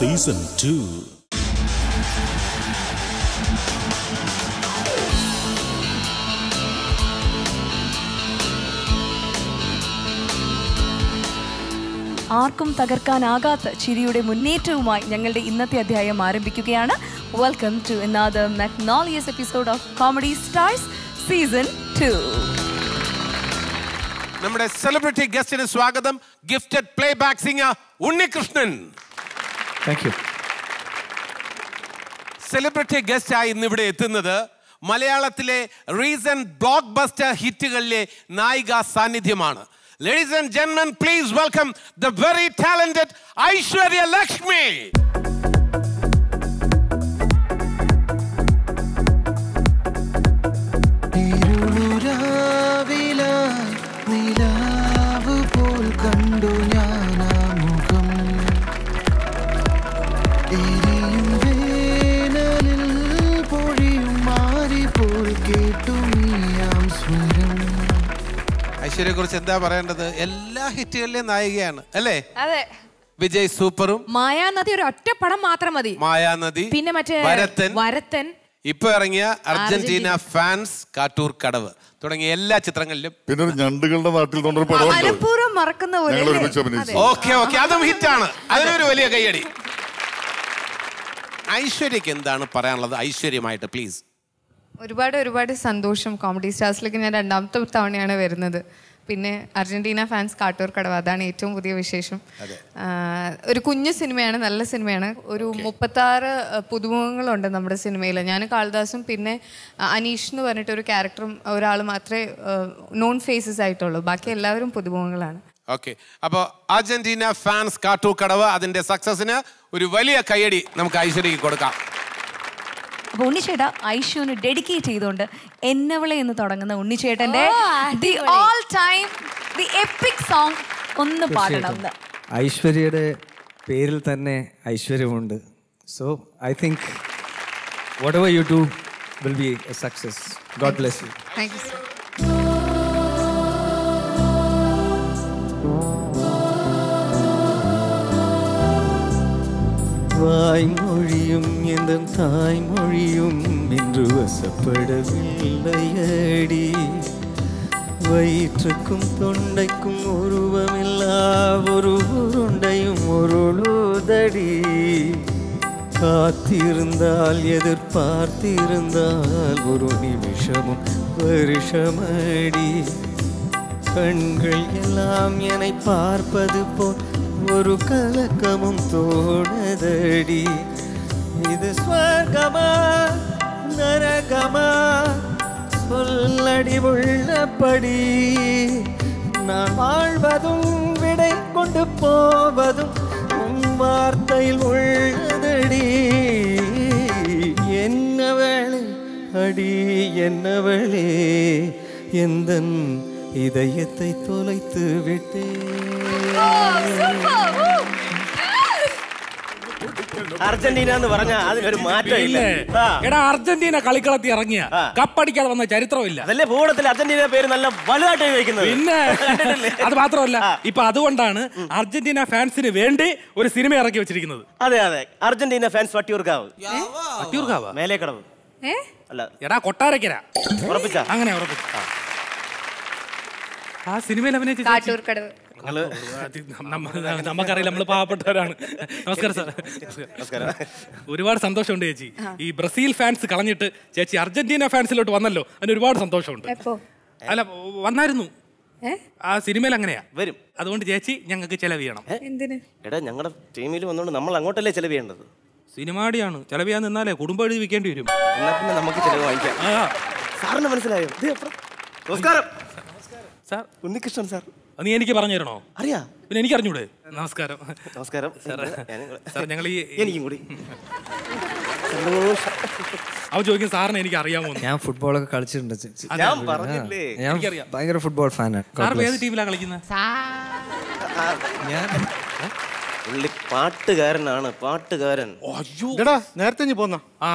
Season two ആർക്കും തകർക്കാനാകാത്ത ചിരിയുടെ മുന്നേറ്റവുമായി ഞങ്ങളുടെ ഇന്നത്തെ അധ്യായം ആരംഭിക്കുകയാണ് welcome to another magnolious episode of comedy stars season two നമ്മുടെ സെലിബ്രിറ്റി ഗസ്റ്റിന് സ്വാഗതം gifted playback singer Unnikrishnan thank you celebrity ഗസ്റ്റായി ഇന്നിവിടെ എത്തുന്നത് മലയാളത്തിലെ റീസെന്റ് ബ്ലോക്ക് ബസ്റ്റർ ഹിറ്റുകളിലെ നായിക സാന്നിധ്യമാണ് ലേഡീസ് ആൻഡ് ജെന്മൻ please welcome the very talented Aishwarya Lakshmi ഇരുളുരാവിലായി നിലാവ് പോൽ കണ്ടു ഞാൻ ആ മുഖം എരിയും വേനലിൽ പൊഴിയും മാറി പോൽ കേട്ടു നീയാം സ്വരം ഐശ്വര്യയെ കുറിച്ച് എന്താ പറയേണ്ടത് എല്ലാ ഹിറ്റുകളിലെയും നായികയാണ് അല്ലേ അതെ വിജയ് സൂപ്പറും മായാനദി ഒരു ഒറ്റ പടം മാത്രം മതി മായാനദി പിന്നെ മറ്റേ ഭരതൻ വരത്തൻ ഇപ്പൊ ഇറങ്ങിയ അർജന്റീന ഫാൻസ് കാട്ടൂർ കടവ് തുടങ്ങിയ എല്ലാ ചിത്രങ്ങളിലും പിന്നെ ഒരു ഞണ്ടുകളുടെ നാട്ടിൽ തോന്നൊരു പടമുണ്ട് മനഃപൂർവ്വം മറക്കുന്ന പോലെ ഞങ്ങൾ അല്ലേ? ഒരുമിച്ച് അഭിനയിച്ചു ഓക്കെ ഓക്കെ അതും ഹിറ്റാണ് അതിനൊരു വലിയ കയ്യടി ഐശ്വര്യക്ക് എന്താണ് പറയാനുള്ളത് ഐശ്വര്യമായിട്ട് പ്ലീസ് ഒരുപാട് ഒരുപാട് സന്തോഷം കോമഡി സ്റ്റാർസിലേക്ക് ഞാൻ രണ്ടാമത്തെ തവണയാണ് വരുന്നത് പിന്നെ അർജന്റീന ഫാൻസ് കാട്ടൂർ കടവ് അതാണ് ഏറ്റവും പുതിയ വിശേഷം ആ, ഒരു കുഞ്ഞു സിനിമയാണ് നല്ല സിനിമയാണ് ഒരു മുപ്പത്താറ് പുതുമുഖങ്ങളുണ്ട് നമ്മുടെ സിനിമയിൽ ഞാൻ കാളിദാസും പിന്നെ ആ, അനീഷ് എന്ന് പറഞ്ഞിട്ട് ഒരു ക്യാരക്ടറും ഒരാൾ മാത്രമേ നോൺ ഫേസസ് ആയിട്ടുള്ളൂ ബാക്കി എല്ലാവരും പുതുമുഖങ്ങളാണ് ഓക്കെ അപ്പോൾ അർജന്റീന ഫാൻസ് കാട്ടൂർ കടവ് അതിന്റെ സക്സസിന് ഒരു വലിയ കയ്യടി നമുക്ക് ഐശ്വര്യക്ക് കൊടുക്കാം അപ്പൊ ഉണ്ണിച്ചേട്ട ഐഷുവിന് ഡെഡിക്കേറ്റ് ചെയ്തുകൊണ്ട് എന്നവളെ എന്ന് തുടങ്ങുന്ന ഉണ്ണിച്ചേട്ടന്റെ the all time the epic song ഒന്ന് പാടണം എന്ന് ഐശ്വര്യയുടെ പേരിൽ തന്നെ ഐശ്വര്യമുണ്ട് so I think whatever you do will be a success God bless you thank you sir வாய்மொழியும் எந்த தாய்மொழியும் இன்று வசப்படவில்லையடி வயிற்றுக்கும் தொண்டைக்கும் உருவமில்லா ஒரு உருண்டையும் உருளுதடி காத்திருந்தால் எதிர்பார்த்திருந்தால் ஒரு நிமிஷமும் வருஷமடி கண்கள் எல்லாம் என்னை பார்ப்பது போல் ஒரு கலக்கமும் தோணதடி இது ஸ்வர்கமா நரகமா சொல்லடி உள்ளபடி நான் வாழ்வதும் விடை கொண்டு போவதும் உன் வார்த்தையில் உள்ளதடி என்னவளே அடி என்னவளே எந்தன் இதயத்தை தொலைத்து விட்டேன் അർജന്റീന എന്ന് പറഞ്ഞാൽ അതിനൊരു മാറ്റം ഇല്ല ആ. എടാ അർജന്റീന കളിക്കളത്തിൽ ഇറങ്ങിയ ആ. കപ്പടിക്കാതെ വന്ന ചരിത്രമില്ല അതല്ലേ ഭൂപടത്തിൽ അർജന്റീന പേര് നല്ല വലുതായിട്ട് വയ്ക്കുന്നത് പിന്നെ കണ്ടിട്ടില്ലേ? അത് മാത്രമല്ല ആ. ഇപ്പൊ അതുകൊണ്ടാണ് അർജന്റീന ഫാൻസിന് വേണ്ടി ഒരു സിനിമ ഇറക്കി വെച്ചിരിക്കുന്നത് അതെ അതെ അർജന്റീന ഫാൻസ് വട്ടിയൂർക്കാവ് വട്ടിയൂർക്കാവാ? മേലേക്കടവ് ഏ അല്ല എടാ കൊട്ടാരക്കര ഉറപ്പിച്ച അങ്ങനെ ഉറപ്പിച്ചു ആ സിനിമയിൽ അഭിനയിച്ച ചേച്ചി- കാട്ടൂർ കടവ് നിങ്ങള് അത് നമ്മ- നമുക്കറിയില്ല നമ്മൾ പാവപ്പെട്ടവരാണ് നമസ്കാരം സാർ നമസ്കാരം ഒരുപാട് സന്തോഷമുണ്ട് ചേച്ചി ഈ ബ്രസീൽ ഫാൻസ് കളഞ്ഞിട്ട് ചേച്ചി അർജന്റീന ഫാൻസിലോട്ട് വന്നല്ലോ അതിന് ഒരുപാട് സന്തോഷമുണ്ട് എപ്പോ അല്ല വന്നായിരുന്നു ഏ ആ സിനിമയിൽ അങ്ങനെയാ വരും അതുകൊണ്ട് ചേച്ചി ഞങ്ങൾക്ക് ചെലവ് ചെയ്യണം എന്തിന് എടാ ഞങ്ങളുടെ ടീമിൽ വന്നുകൊണ്ട് നമ്മൾ അങ്ങോട്ടല്ലേ ചെലവ് ചെയ്യേണ്ടത് സിനിമാടിയാണ് ചെലവ് ചെയ്യാൻ നിന്നാലേ കുടുംബം എഴുതി വെക്കേണ്ടി വരും എന്നാ പിന്നെ നമുക്ക് ചെലവ് വാങ്ങിക്കാം ആ സാറിന് മനസ്സിലായോ ഇത് അപ്പുറം. നമസ്കാരം സാർ ഉണ്ണികൃഷ്ണൻ സാർ അത് നീ എനിക്ക് പറഞ്ഞു തരണോ അറിയാ പിന്നെ എനിക്ക് അറിഞ്ഞൂടെ നമസ്കാരം നമസ്കാരം സാർ സാർ ഞങ്ങൾ ഈ എനിക്കും കൂടി സന്തോഷം. അവ ചോദിക്കും സാറിനെ എനിക്ക് അറിയാമോ എന്ന്. ഞാൻ ഫുട്ബോളൊക്കെ കളിച്ചിട്ടുണ്ട് ചെ- ചെ- ഞാൻ പറഞ്ഞില്ലേ ഞാൻ എനിക്കറിയാം. ഭയങ്കര ഫുട്ബോൾ ഫാനാണ് സാർ ഇപ്പൊ ഏത് ടീമിലാണ് കളിക്കുന്നത് ഞാൻ പുള്ളി പാട്ടുകാരനാണ് പാട്ടുകാരൻ അയ്യോ എടാ നേരത്തെ ഇനി പോന്ന ആ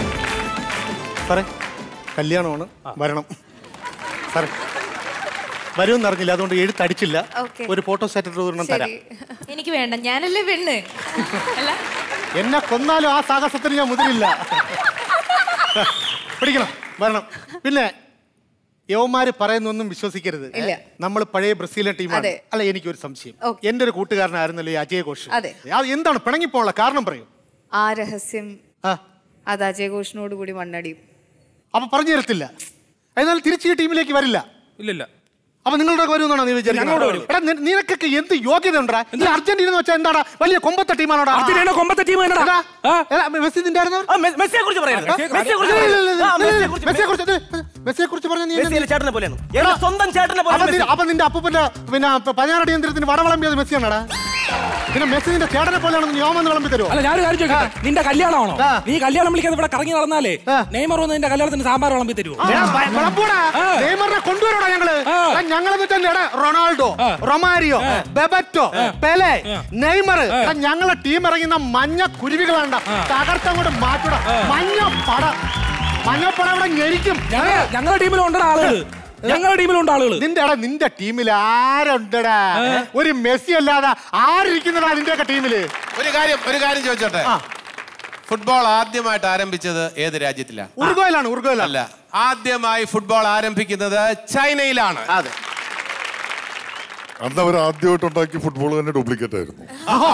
സാറേ കല്യാണമാണ് വരണം സാറേ വരുമെന്ന് അറിഞ്ഞില്ല അതുകൊണ്ട് എഴുത്തടിച്ചില്ല Okay. ഒരു ഫോട്ടോ സെറ്റ് ഒരെണ്ണം തരാം ശരി എനിക്ക് വേണ്ട ഞാനല്ലേ പെണ്ണ് അല്ല എന്നെ കൊന്നാലും ആ സാഹസത്തിന് ഞാൻ മുതിരില്ല പിടിക്കണം വരണം പിന്നെ യവന്മാര് പറയുന്നൊന്നും വിശ്വസിക്കരുത് ഇല്ല. നമ്മൾ പഴയ ബ്രസീലിയൻ ടീമാണ് അതെ. അല്ല എനിക്കൊരു സംശയം Okay. എന്റെ ഒരു കൂട്ടുകാരനായിരുന്നല്ലോ ഈ അജയ് ഘോഷ് അതെ. അത് എന്താണ് പിണങ്ങിപ്പോള്ള കാരണം പറയൂ ആ രഹസ്യം ആ അത് അജയ് ഘോഷിനോട് കൂടി മണ്ണടിയും അപ്പൊ പറഞ്ഞു തരത്തില്ല എന്നാൽ തിരിച്ച് ഈ ടീമിലേക്ക് വരില്ല ഇല്ലില്ല അപ്പൊ നിങ്ങളുടെ വരുമെന്നാണോ നീ ഞങ്ങളോട് വരും. വിചാരിക്കുന്നത് എടാ, നി- നിനക്കൊക്കെ എന്ത് യോഗ്യത ഉണ്ടാ ഈ അർജന്റീന എന്ന് വെച്ചാൽ എന്താടാ വലിയ കൊമ്പത്തെ ടീമാണോടാ അർജന്റീന കൊമ്പത്തെ ടീം എടാ, എന്നടാ എടാ, മെസ്സി നിന്റെ ആയിരുന്നോ? ആ, മെ- മെസ്സിയെ കുറിച്ച് പറയരുത് മെസ്സിയെ കുറിച്ച് ഇല്ല, ഇല്ല, ഇല്ല, ഇല്ല, ആ, മെസ്സിയെ ഇല്ല, കുറിച്ച് മെസ്സിയെ കുറിച്ച് ഇത്, മെസ്സിയെ കുറിച്ച് പറഞ്ഞ നീ മെസ്സി എന്നെ- എന്റെ ചേട്ടനെ പോലെയാണ് എന്റെ സ്വന്തം ചേട്ടനെ പോലെ അപ്പൊ മെസ്സി. നി- അപ്പൊ നിന്റെ അപ്പൂപ്പന്റെ പിന്നെ പതിനാറടി യന്ത്രത്തിന് വടവളമ്പിയത് മെസ്സിയാണടാ പിന്നെ മെസ്സി നിന്റെ ചേട്ടനെ പോലെയാണെന്ന് യോമെന്ന് വിളമ്പി തരുമോ അല്ല ഞാനൊരു കാര്യം ചോദിക്കട്ടെ നിന്റെ കല്യാണമാണോ ആ. നീ കല്യാണം വിളിക്കാതെ ഇവിടെ കറങ്ങി നടന്നാലേ ആ. നെയ്മർ വന്ന് നിന്റെ കല്യാണത്തിന് സാമ്പാർ വിളമ്പി തരുമോ എടാ, വ- വിളമ്പൂടാ. ആ. നെയ്മറിനെ കൊണ്ടുവരോടാ ഞങ്ങള് ആ. എടാ, ഞങ്ങളെന്ന് വെച്ചാൽ എടാ, റൊണാൾഡോ ആ. റൊമാരിയോ ആ. ബെബറ്റോ പെലെ ആ. നെയ്മർ എടാ, ഞങ്ങളെ ടീം ഇറങ്ങുന്ന മഞ്ഞ കുരുവികളാണ്ട തകർത്തങ്ങോട്ട് മാറ്റൂടാ മഞ്ഞ പട മഞ്ഞ പട ഇവിടെ ഞെരിക്കും ഞങ്ങൾ ഞങ്ങളുടെ ടീമിലുണ്ട് ആളുകൾ ഞങ്ങളുടെ ടീമിലുണ്ട് ആളുകൾ നിന്റെ എടാ നിന്റെ ടീമിൽ ആരുണ്ടടാ ഒരു മെസ്സി അല്ലാതെ ആരിരിക്കുന്നടാ നിന്റെയൊക്കെ ടീമില് ഒരു കാര്യം ഒരു കാര്യം ചോദിച്ചോട്ടെ ആ. ഫുട്ബോൾ ആദ്യമായിട്ട് ആരംഭിച്ചത് ഏത് രാജ്യത്തിലാണ് ഉറുഗോയിലാണ് ഉറുഗോയിലാണ് അല്ല ആദ്യമായി ഫുട്ബോൾ ആരംഭിക്കുന്നത് ചൈനയിലാണ് അതെ അന്ന് അവർ ആദ്യമായിട്ട് ഉണ്ടാക്കിയ ഫുട്ബോൾ തന്നെ ഡ്യൂപ്ലിക്കേറ്റ് ആയിരുന്നു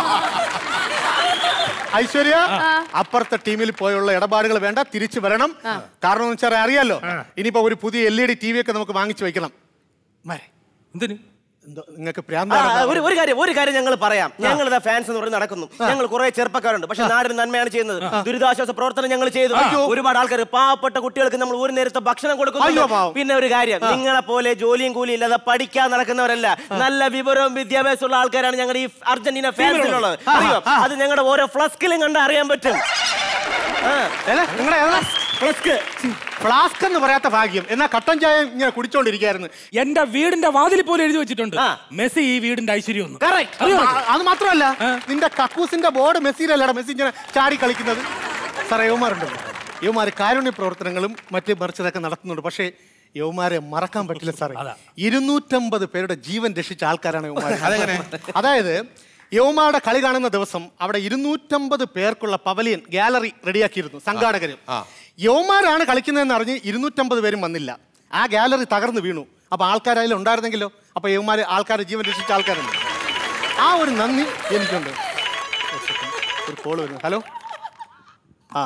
ഐശ്വര്യ അപ്പുറത്തെ ടീമിൽ പോയുള്ള ഇടപാടുകൾ വേണ്ട തിരിച്ചു വരണം കാരണം എന്ന് വെച്ചാൽ അറിയാലോ ഇനിയിപ്പോ ഒരു പുതിയ L E D T V ഒക്കെ നമുക്ക് വാങ്ങിച്ചു വെക്കണം മരെ, എന്തിന് എന്തോ നിങ്ങൾക്ക് ആ, പ്രാന്താണ് ഒരു ഒരു കാര്യം ഒരു കാര്യം ഞങ്ങൾ പറയാം ഞങ്ങൾ ഫാൻസ് എന്ന് പറഞ്ഞ് നടക്കുന്നു ഞങ്ങൾ കുറെ ചെറുപ്പക്കാരുണ്ട് പക്ഷെ നാടിന് നന്മയാണ് ചെയ്യുന്നത് ദുരിതാശ്വാസ പ്രവർത്തനം ഞങ്ങൾ ചെയ്തു ഒരുപാട് ആൾക്കാർ പാവപ്പെട്ട കുട്ടികൾക്ക് നമ്മൾ ഒരു നേരത്തെ ഭക്ഷണം അയ്യോ, കൊടുക്കുന്നു പാവം. പിന്നെ ഒരു കാര്യം നിങ്ങളെ പോലെ ജോലിയും കൂലിയും ഇല്ലാതെ പഠിക്കാൻ നടക്കുന്നവരല്ല നല്ല വിവരവും വിദ്യാഭ്യാസമുള്ള ആൾക്കാരാണ് ഞങ്ങളുടെ ഈ അർജന്റീന ഫാൻസിലുള്ളത് അറിയോ അത് ഞങ്ങളുടെ ഓരോ ഫ്ലസ്കിലും കണ്ട് അറിയാൻ പറ്റും ആ, നിങ്ങളുടെ ഫ്ലസ്ക് ഫ്ലാസ്ക് എന്ന് പറയാത്ത ഭാഗ്യം എന്നാ കട്ടൻ ചായ ഇങ്ങനെ കുടിച്ചോണ്ടിരിക്കായിരുന്നു എന്റെ വീടിന്റെ വാതിൽ പോലും എഴുതി വെച്ചിട്ടുണ്ട് ആ. മെസ്സി ഈ വീടിന്റെ ഐശ്വര്യം ഒന്ന് correct. അത് മാത്രമല്ല നിന്റെ കക്കൂസിന്റെ ബോർഡ് മെസ്സിയിലല്ലടാ മെസ്സി ഇങ്ങനെ ചാടി കളിക്കുന്നത് സാറേ യുവമാരുണ്ടല്ലോ യുവമാര് കാരുണ്യ പ്രവർത്തനങ്ങളും മറ്റ് മറിച്ചതൊക്കെ നടത്തുന്നുണ്ട് പക്ഷേ യവമാരെ മറക്കാൻ പറ്റില്ല സാറേ ഇരുന്നൂറ്റമ്പത് പേരുടെ ജീവൻ രക്ഷിച്ച ആൾക്കാരാണ് യവമാർ അതെങ്ങനെ? അതായത് യവമാരുടെ കളി കാണുന്ന ദിവസം അവിടെ ഇരുന്നൂറ്റമ്പത് പേർക്കുള്ള പവലിയൻ ഗാലറി റെഡിയാക്കിയിരുന്നു സംഘാടകരും ആ. യവമാരാണ് കളിക്കുന്നതെന്ന് അറിഞ്ഞ് ഇരുന്നൂറ്റമ്പത് പേരും വന്നില്ല ആ ഗാലറി തകർന്നു വീണു അപ്പൊ ആൾക്കാർ അതിൽ ഉണ്ടായിരുന്നെങ്കിലോ അപ്പൊ യവമാര് ആൾക്കാരെ ജീവൻ രക്ഷിച്ച ആൾക്കാരുണ്ട് ആ ഒരു നന്ദി എനിക്കുണ്ട് ഒരു second. ഒരു കോള് വരുന്നു ഹലോ ആ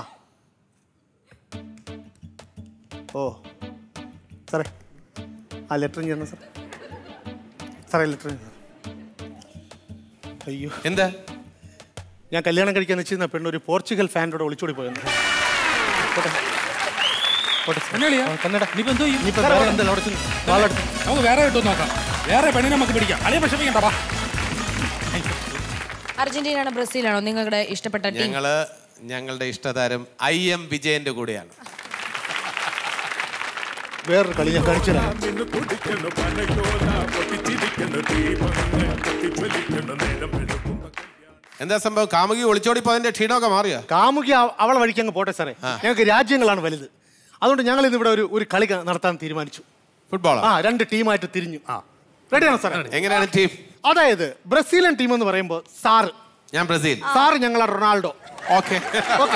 ഓ സാറേ ആ ലെറ്റർ ചെയ്യണം സാർ സാറേ ലെറ്റർ അയ്യോ എന്താ ഞാൻ കല്യാണം കഴിക്കാൻ വെച്ചിരുന്ന പെണ്ണ് ഒരു പോർച്ചുഗൽ ഫാനോട് ഒളിച്ചോടി പോയെന്ന് പോട്ടെ. പോട്ടെ സാർ. എന്നാളിയാ? ആ, കന്നഡ. ഇനിയിപ്പോ എന്തോ ചെയ്യും? ഇനിയിപ്പോ വേറെ എന്തെങ്കിലും അവിടെ ചെന്ന് വാളെടുത്ത്. നമുക്ക് വേറെ കിട്ടും നോക്കാം വേറെ പെണ്ണിനെ നമുക്ക് പിടിക്കാം അളിയ വിഷമിക്കണ്ട വാ അർജന്റീന ആണോ ബ്രസീലാണോ നിങ്ങളുടെ ഇഷ്ടപ്പെട്ട ടീം ഞങ്ങള് ഞങ്ങളുടെ ഇഷ്ടതാരം ഐ എം വിജയന്റെ കൂടെയാണ് വേറൊരു കളി ഞാൻ കാണിച്ചു തരാം എന്താ സംഭവം കാമുകി ഒളിച്ചോടിപ്പോ അതിന്റെ ക്ഷീണമൊക്കെ മാറിയോ കാമുകി അവ- അവളെ വഴിക്ക് അങ്ങ് പോട്ടെ സാറേ ഞങ്ങൾക്ക് രാജ്യങ്ങളാണ് വലുത് അതുകൊണ്ട് ഞങ്ങൾ ഇന്ന് ഇവിടെ ഒരു ഒരു കളി ക- നടത്താൻ തീരുമാനിച്ചു ഫുട്ബോൾ ആ രണ്ട് ടീമായിട്ട് തിരിഞ്ഞു ആ റെഡിയാണോ സാറേ എങ്ങനെയാണ് ടീം അതായത് ബ്രസീലിയൻ ടീം എന്ന് പറയുമ്പോൾ സാറ് ഞാൻ ബ്രസീൽ സാറ് ഞങ്ങളെ റൊണാൾഡോ ഓക്കെ ഓക്കെ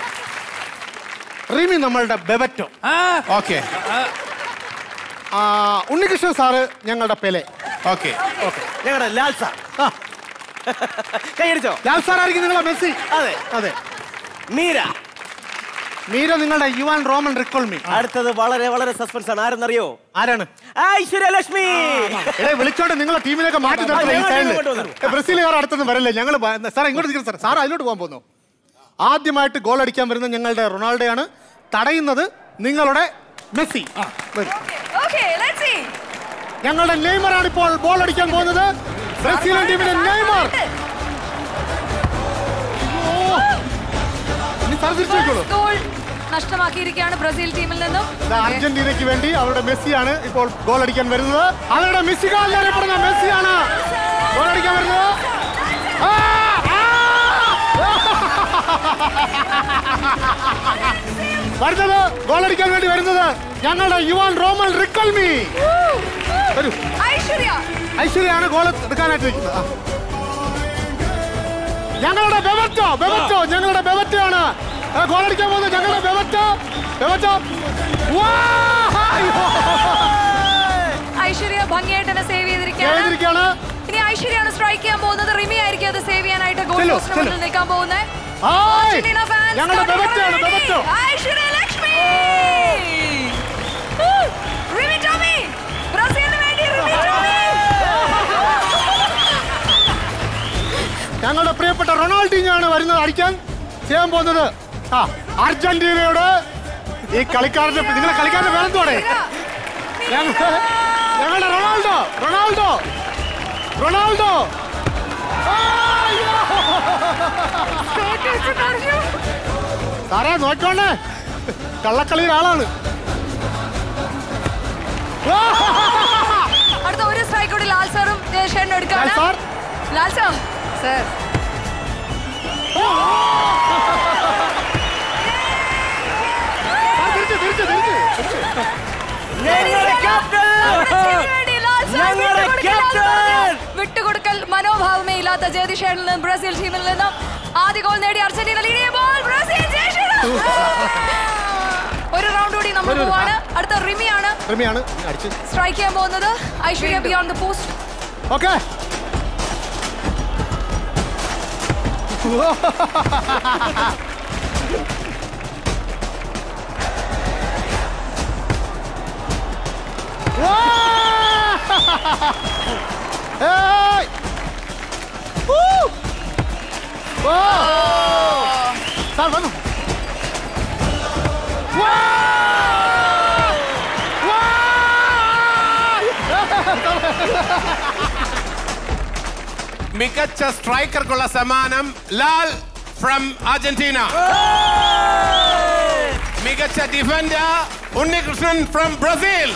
റിമി നമ്മളുടെ ബെബറ്റോ ഓക്കെ ആ, ഉണ്ണികൃഷ്ണൻ സാറ് ഞങ്ങളുടെ പെലെ ഓക്കെ ഞങ്ങളുടെ ലാൽ സാർ ആ കൈയടിച്ചോ ലാൽ സാറായിരിക്കും നിങ്ങളെ മെസ്സി അതെ അതെ മീര മീര നിങ്ങളുടെ യുവാൻ റോമൻ റിക്കോൾമി അടുത്തത് വളരെ വളരെ സസ്പെൻസ് ആണ് ആരെന്നറിയോ ആരാണ് ഐശ്വര്യ ലക്ഷ്മി എടേ വിളിച്ചോണ്ട് നിങ്ങളെ ടീമിലേക്ക് മാറ്റി നിർത്തണം ഈ ഞങ്ങൾ സൈഡില്. ഇങ്ങോട്ട് വന്നു. ഏ, ബ്രസീലുകാർ അടുത്തൊന്നും വരല്ലേ ഞങ്ങൾ സാർ ഇങ്ങോട്ട് നിൽക്കണം സാർ സാർ അതിലോട്ട് പോകാൻ പോകുന്നു ആദ്യമായിട്ട് ഗോൾ അടിക്കാൻ വരുന്ന ഞങ്ങളുടെ റൊണാൾഡോയാണ് തടയുന്നത് നിങ്ങളുടെ മെസ്സി വരൂ. Okay, let's see. ഞങ്ങളുടെ നെയ്മറാണ് ഇപ്പോൾ ബോൾ അടിക്കാൻ പോകുന്നത് ബ്രസീലിയൻ ടീമിലെ നെയ്മർ ഓ. ഇനി സാർ തിരിച്ചു വെക്കോളൂ First goal നഷ്ടമാക്കിയിരിക്കുകയാണ് ബ്രസീൽ ടീമിൽ നിന്നും ദാ അർജന്റീനയ്ക്ക് വേണ്ടി അവരുടെ മെസ്സിയാണ് ഇപ്പോൾ ഗോൾ അടിക്കാൻ വരുന്നത് അവരുടെ മെസ്സി കാലിൽ അറിയപ്പെടുന്ന മെസ്സിയാണ് ഗോൾ അടിക്കാൻ വരുന്നത് ആ! ആ! വരുന്നത് ഗോൾ അടിക്കാൻ വേണ്ടി വരുന്നത് ഞങ്ങളുടെ യുവാൻ റോമൽ റിക്കൽമി വരൂ ഐശ്വര്യ ഐശ്വര്യാണ് ഗോൾ എടുക്കാനായിട്ട് നിൽക്കുന്നത് ആ. ഞങ്ങളുടെ ബെവറ്റോ ബെവറ്റോ ഞങ്ങളുടെ ബെവറ്റോയാണ് ഗോൾ അടിക്കാൻ പോകുന്നത് ഞങ്ങളുടെ ബെവറ്റോ ബെവറ്റോ വാ! അയ്യോ! ഐശ്വര്യ ഭംഗിയായിട്ട് തന്നെ സേവ് ചെയ്തിരിക്കുകയാണ് ചെയ്തിരിക്കുകയാണ്. ഇനി ഐശ്വര്യാണ് സ്ട്രൈക്ക് ചെയ്യാൻ പോകുന്നത് റിമി ആയിരിക്കും അത് സേവ് ചെയ്യാനായിട്ട് ഗോൾ ചെല്ലു, പോസ്റ്റിന് മുന്നിൽ ചെല്ലു. നിൽക്കാൻ പോകുന്നത് ഹായ്! അർജന്റീന fans ഞങ്ങളുടെ ബെവറ്റോയാണ് ready. ബെവറ്റോ ഐശ്വര്യ ലക്ഷ്മി റിമി ടോമി ബ്രസീലിന് വേണ്ടി റിമി ടോമി ഞങ്ങളുടെ പ്രിയപ്പെട്ട റൊണാൾഡിഞ്ഞാണ് വരുന്നത് അടിക്കാൻ ചെയ്യാൻ പോകുന്നത് ആ അർജന്റീനയുടെ ഈ കളിക്കാരന്റെ നിങ്ങളെ കളിക്കാരന്റെ പേരെന്തോടെ ഞങ്ങളുടെ ഞങ്ങളുടെ റൊണാൾഡോ റൊണാൾഡോ റൊണാൾഡോ സാറേ നോക്കോണ്ടേ കള്ളക്കളിയിൽ ആളാണ് അടുത്ത ഒരു സ്ട്രൈക്ക് കൂടി ലാൽ സാറും ജയശേഖരനും എടുക്കാണ് Lal sir. Lal sir sir തിരിച്ച് തിരിച്ച് തിരിച്ച് ഞങ്ങളുടെ ക്യാപ്റ്റൻ ഞങ്ങളുടെ ക്യാപ്റ്റൻ വിട്ടുകൊടുക്കൽ മനോഭാവമേ ഇല്ലാത്ത ജയതിഷേണിൽ നിന്ന് ബ്രസീൽ ടീമിൽ നിന്നും ആദ്യ ഗോൾ നേടി അർജന്റീന ലീഡ് ചെയ്യുമ്പോൾ ബ്രസീൽ ജയശേഖരൻ. ഒരു റൗണ്ട് കൂടി നമ്മൾ ഒരു- പോവാണ് അടുത്ത റിമിയാണ് റിമിയാണ് അടിച്ച് സ്ട്രൈക്ക് ചെയ്യാൻ പോകുന്നത് Aishwarya beyond the post okay ഏയ്! ഊ! ഓ! സാർ വന്നു വാ! വാ! മികച്ച സ്ട്രൈക്കർക്കുള്ള സമ്മാനം ലാൽ ഫ്രം അർജന്റീന മികച്ച ഡിഫൻഡർ ഉണ്ണികൃഷ്ണൻ ഫ്രം ബ്രസീൽ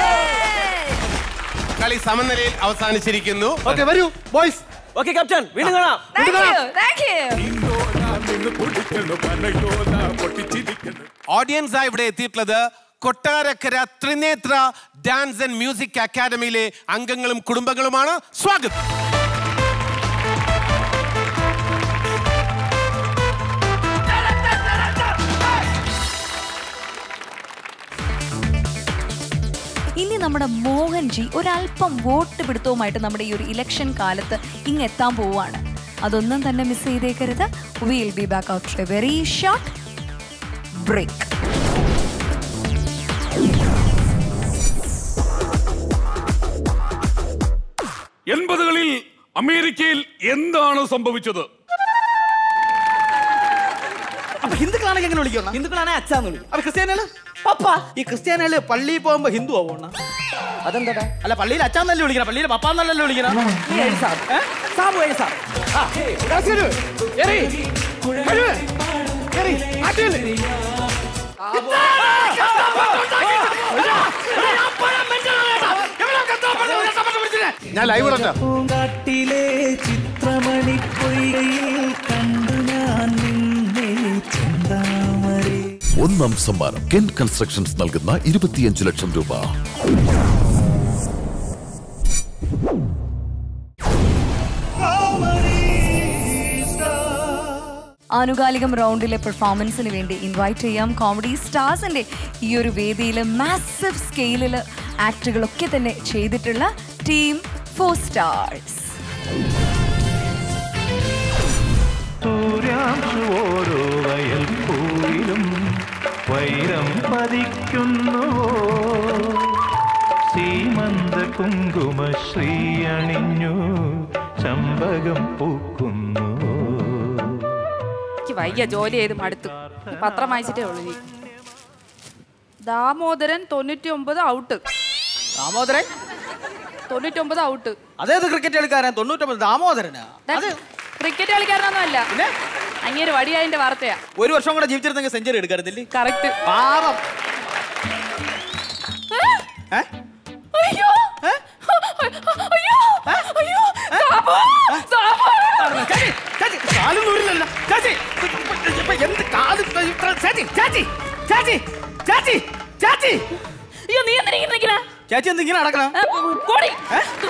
കളി സമനിലയിൽ അവസാനിച്ചിരിക്കുന്നു ഓക്കെ വരൂ ബോയ്സ് ഓക്കെ ക്യാപ്റ്റൻ വീണ്ടും കാണാം thank you thank you audience ആയി ഇവിടെ എത്തിയിട്ടുള്ളത് Kottarakkara Thrinethra dance and music അക്കാദമിയിലെ അംഗങ്ങളും കുടുംബങ്ങളുമാണ് സ്വാഗതം ഇനി നമ്മുടെ മോഹൻജി ഒരല്പം വോട്ട് പിടുത്തവുമായിട്ട് നമ്മുടെ ഈ ഒരു ഇലക്ഷൻ കാലത്ത് ഇങ്ങ് എത്താൻ പോവുകയാണ് അതൊന്നും തന്നെ മിസ് ചെയ്തേക്കരുത് will be back out a very short break എൺപതുകളിൽ അമേരിക്കയിൽ എന്താണ് സംഭവിച്ചത് അപ്പൊ ഹിന്ദുക്കളാണെങ്കിൽ എങ്ങനെ വിളിക്കണം ഹിന്ദുക്കളാണെങ്കിൽ അച്ഛാന്ന് വിളിക്കും അപ്പൊ ക്രിസ്ത്യാനികള് പപ്പ ഈ ക്രിസ്ത്യാനികള് പള്ളിയിൽ പോകുമ്പോ ഹിന്ദു ആവണ അതെന്താ അല്ല പള്ളിയിൽ അച്ഛാന്നല്ലേ വിളിക്കണം പള്ളിയിൽ പപ്പാന്നല്ലല്ലോ വിളിക്കണം നീ എഴുസാ ഏ? സാബു എഴുസാ ആ, ദാസേനു, എറി, കഴിവ്, എറി, ആട്ടില്. സാബു. ഞാൻ ലൈവ് ഇടണ്ട പൂങ്കാട്ടിലെ ചിത്രമണി പൊയ്കയിൽ കണ്ടു ഞാൻ നിന്നെ ചിന്താമരേ ഒന്നാം സമ്മാനം കെൻ കൺസ്ട്രക്ഷൻസ് നൽകുന്ന ഇരുപത്തിയഞ്ച് ലക്ഷം രൂപ ആനുകാലികം റൗണ്ടിലെ പെർഫോമൻസിന് വേണ്ടി ഇൻവൈറ്റ് ചെയ്യാം കോമഡി സ്റ്റാർസിന്റെ ഈ ഒരു വേദിയിൽ മാസീവ് സ്കെയിലിൽ ആക്ടുകളൊക്കെ തന്നെ ചെയ്തിട്ടുള്ള ടീം ഫോർ സ്റ്റാർസ് സൂര്യാംശു ഓരോ വയൽ പൂവിലും വൈരം പതിക്കുന്നുവോ സീമന്ത കുങ്കുമ ശ്രീ അണിഞ്ഞു ചമ്പകം പൂക്കുന്നുവോ എനിക്ക് വയ്യ ജോലി ചെയ്ത് മടുത്തു പത്രം വായിച്ചിട്ടേ ഉള്ളൂ ഇനി. ദാമോദരൻ തൊണ്ണൂറ്റി ഒമ്പത് ഔട്ട് ദാമോദരൻ തൊണ്ണൂറ്റി ഒമ്പത് ഔട്ട് അതേത് ക്രിക്കറ്റ് കളിക്കാരൻ തൊണ്ണൂറ്റൊമ്പത് ദാമോദരനാ ക്രിക്കറ്റ് കളിക്കാരനൊന്നും അല്ല അങ്ങേര് വടിയായതിന്റെ വാർത്തയാ ഒരു വർഷം കൂടെ ജീവിച്ചിരുന്നെങ്കിൽ സെഞ്ചുറി എടുക്കാറില്ലേ കറക്റ്റ് പാപം ഏ? അയ്യോ അയ്യോ അയ്യോ സാബു സാബു ചേച്ചി, ചേച്ചി, കാലും നൂരിലല്ല. ചേച്ചി, ഇപ്പൊ എന്ത് കാല് ഇപ്പൊ ഇത്ര- ചേച്ചി, ചേച്ചി, ചേച്ചി, ചേച്ചി, ചേച്ചി. അയ്യോ നീ എന്തിനാ ഇങ്ങനെ നിൽക്കണേ ചേച്ചി എന്ത് ഇങ്ങനെ നടക്കണം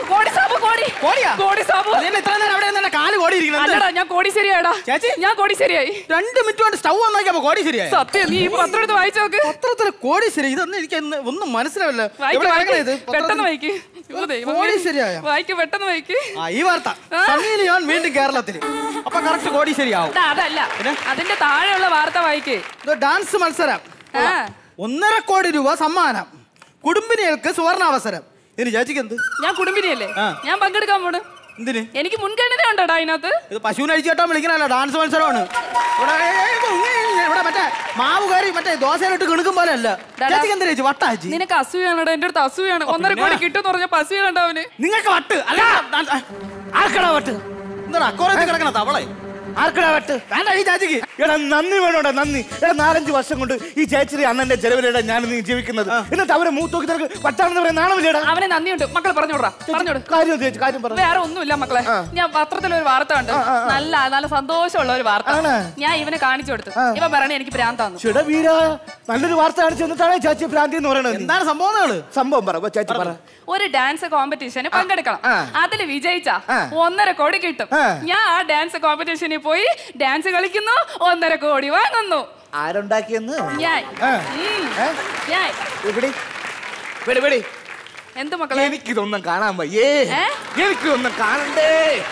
കോടി സാബു കോടി കോടിയാ കോടി സാബു അതിന്റെ ഇത്ര നേരം അവിടെ നിന്നെ കാല് കോടി ഇരിക്കണം അല്ലടാ ഞാൻ കോടി ശരിയാടാ ചേച്ചി ഞാൻ കോടി ശരിയായി രണ്ട് മിനിറ്റ് കൊണ്ട് സ്റ്റൗ on നോക്കിയപ്പോ കോടി ശരിയായി സത്യം നീ ഈ പത്രം എടുത്ത് വായിച്ചു നോക്ക് പത്രത്തിൽ കോടി ശരി ഇതൊന്നും എനിക്ക് ഇന്ന് ഒന്നും മനസ്സിലാവില്ല വായിക്ക്, എവിടെ വായിക്ക്. കിടക്കണേ ഇത് പെട്ടെന്ന് വായിക്ക് അയ്യോ, ദൈവമേ. കോടി ശരിയായ വായിക്ക് പെട്ടെന്ന് വായിക്ക് ആ ഈ വാർത്ത സണ്ണി ലിയോൺ വീണ്ടും കേരളത്തിൽ അപ്പൊ കറക്റ്റ് കോടി ശരിയാവും എടാ, അതല്ല അതിന്റെ താഴെയുള്ള വാർത്ത വായിക്ക് ഇത് ഡാൻസ് മത്സരം ആ. ഒന്നര കോടി രൂപ സമ്മാനം കുടുംബിനികൾക്ക് സുവർണാവസരം ഇതിന് ചേച്ചിക്ക് എന്ത് ഞാൻ കുടുംബിനിയല്ലേ ആ. ഞാൻ പങ്കെടുക്കാൻ പോണ് എന്തിന് എനിക്ക് മുൻഗണന ഉണ്ടോടാ അതിനകത്ത് ഇത് പശുവിനെ അഴിച്ചു കേട്ടാ വിളിക്കണല്ലോ ഡാൻസ് മത്സരമാണ് ഇവിടെ ഏയ് ഏയ് ഇപ്പൊ ഉങ്ങ് ഇങ്ങ് ഇവിടെ മറ്റേ മാവ് കയറി മറ്റേ ദോശയിലിട്ട് കിണുക്കും പോലെ അല്ല ചേച്ചിക്ക് എന്തിനാ ചേച്ചി വട്ടാച്ചി നിനക്ക് അസൂയാണോടാ എന്റെ അടുത്ത് അസൂയാണ് ഒന്നര കോടി കിട്ടുമെന്ന് പറഞ്ഞപ്പോ അസൂയാണ് അവന് നിങ്ങൾക്ക് വട്ട് അല്ല ആർക്കടാ വട്ട് എന്താണ് അക്കോറത്തിൽ കിടക്കണ തവളെ ആർക്കടാ വട്ട് വേണ്ട ഈ ചേച്ചിക്ക് എടാ നന്ദി വേണോടാ നന്ദി എടാ നാലഞ്ച് വർഷം കൊണ്ട് ഈ ചേച്ചിരി അണ്ണന്റെ ചെലവിലേടാ ഞാൻ നീ ജീവിക്കുന്നത് എന്നിട്ട് അവരെ മൂത്തോക്കി നിനക്ക് പറ്റാണെന്ന് പറയാൻ നാണമില്ലേടാ അവനെ നന്ദിയുണ്ട് മക്കളെ പറഞ്ഞോടാ പറഞ്ഞോട് കാര്യം ചേച്ചി കാര്യം പറ വേറെ ഒന്നുമില്ല മക്കളെ ഞാൻ പത്രത്തിൽ ഒരു വാർത്ത കണ്ടു നല്ല നല്ല സന്തോഷമുള്ള ഒരു വാർത്ത ഞാൻ ഇവനെ കാണിച്ചു കൊടുത്തു ഇവൻ പറയണേ എനിക്ക് ഭ്രാന്താന്നു ചെട വീര നല്ലൊരു വാർത്ത കാണിച്ചു എന്നിട്ടാണ് ചേച്ചി ഭ്രാന്തി എന്ന് പറയുന്നത് എന്താണ് സംഭവങ്ങൾ സംഭവം പറ ചേച്ചി പറ ഒരു ഡാൻസ് കോമ്പറ്റീഷന് പങ്കെടുക്കണം അതിൽ വിജയിച്ച ഒന്നര കോടി കിട്ടും ഞാൻ ആ ഡാൻസ് കോമ്പറ്റീഷനിൽ പോയി ഡാൻസ് കളിക്കുന്നു ഒന്നര കോടി വാങ്ങുന്നു ആരുണ്ടാക്കിയെന്ന് ഞാൻ ഉം. ഞാൻ ഇവിടെ ഇവിടെ ഇവിടെ എന്ത് മക്കളെ എനിക്കിതൊന്നും കാണാൻ വയ്യേ ഏ? എനിക്കിതൊന്നും കാണണ്ടേ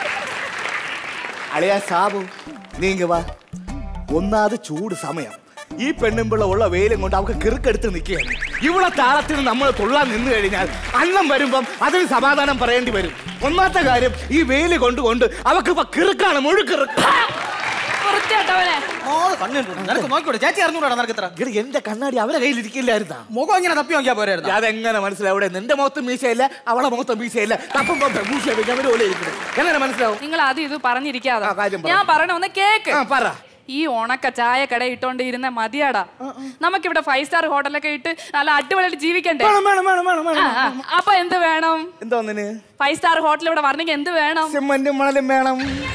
അളിയാ സാബു നീങ്ക വാ ഒന്നാത് ചൂട് സമയം ഈ പെണ്ണുമ്പിള്ള ഉള്ള വെയിലും കൊണ്ട് അവൾക്ക് കിറുക്കെടുത്ത് നിൽക്കുകയാണ് ഇവിടെ താളത്തിന് നമ്മൾ തുള്ളാൻ നിന്ന് കഴിഞ്ഞാൽ അന്നം വരുമ്പം അതിന് സമാധാനം പറയേണ്ടി വരും ഒന്നാമത്തെ കാര്യം ഈ വെയിൽ കൊണ്ടുകൊണ്ട് അവക്ക് ഇപ്പൊ കിറുക്കാണ് മുഴുക്കിറുക്ക് വൃത്തിയായിട്ടവനെ മോള് കണ്ണിട്ടു നിനക്ക് നോക്കിക്കൂടെ ചേച്ചി അറിഞ്ഞൂടാ നിനക്ക് ഇത്ര എടി, എന്റെ കണ്ണാടി അവരെ കയ്യിൽ ഇരിക്കില്ലായിരുന്നാ മുഖം ഇങ്ങനെ തപ്പി നോക്കിയാ പോരായിരുന്നു അതെങ്ങനെ മനസ്സിലാവും ഇവിടെ നിന്റെ മുഖത്ത് മീശയില്ല അവളെ മുഖത്ത് മീശയില്ല തപ്പുമ്പോ മീശ അവര് പോലെ ഇരിക്കുന്നത് എങ്ങനെ മനസ്സിലാവും നിങ്ങൾ അത് ഇത് പറഞ്ഞിരിക്കാതെ കാര്യം പറ. ഞാൻ പറയണ ഒന്ന് കേക്ക് പറ ഈ ഉണക്ക ചായ കട ഇട്ടോണ്ട് ഇരുന്ന മതിയാടാ നമുക്കിവിടെ ഫൈവ് സ്റ്റാർ ഹോട്ടലൊക്കെ ഇട്ട് നല്ല അടിപൊളിയായിട്ട് ജീവിക്കണ്ടേ വേണം, വേണം, വേണം, വേണം, വേണം. ആ, ആ. അപ്പൊ എന്ത് വേണം എന്തോന്നിന് ഫൈവ് സ്റ്റാർ ഹോട്ടൽ ഇവിടെ വരണമെങ്കിൽ എന്ത് വേണം സിമന്റും മണലും വേണം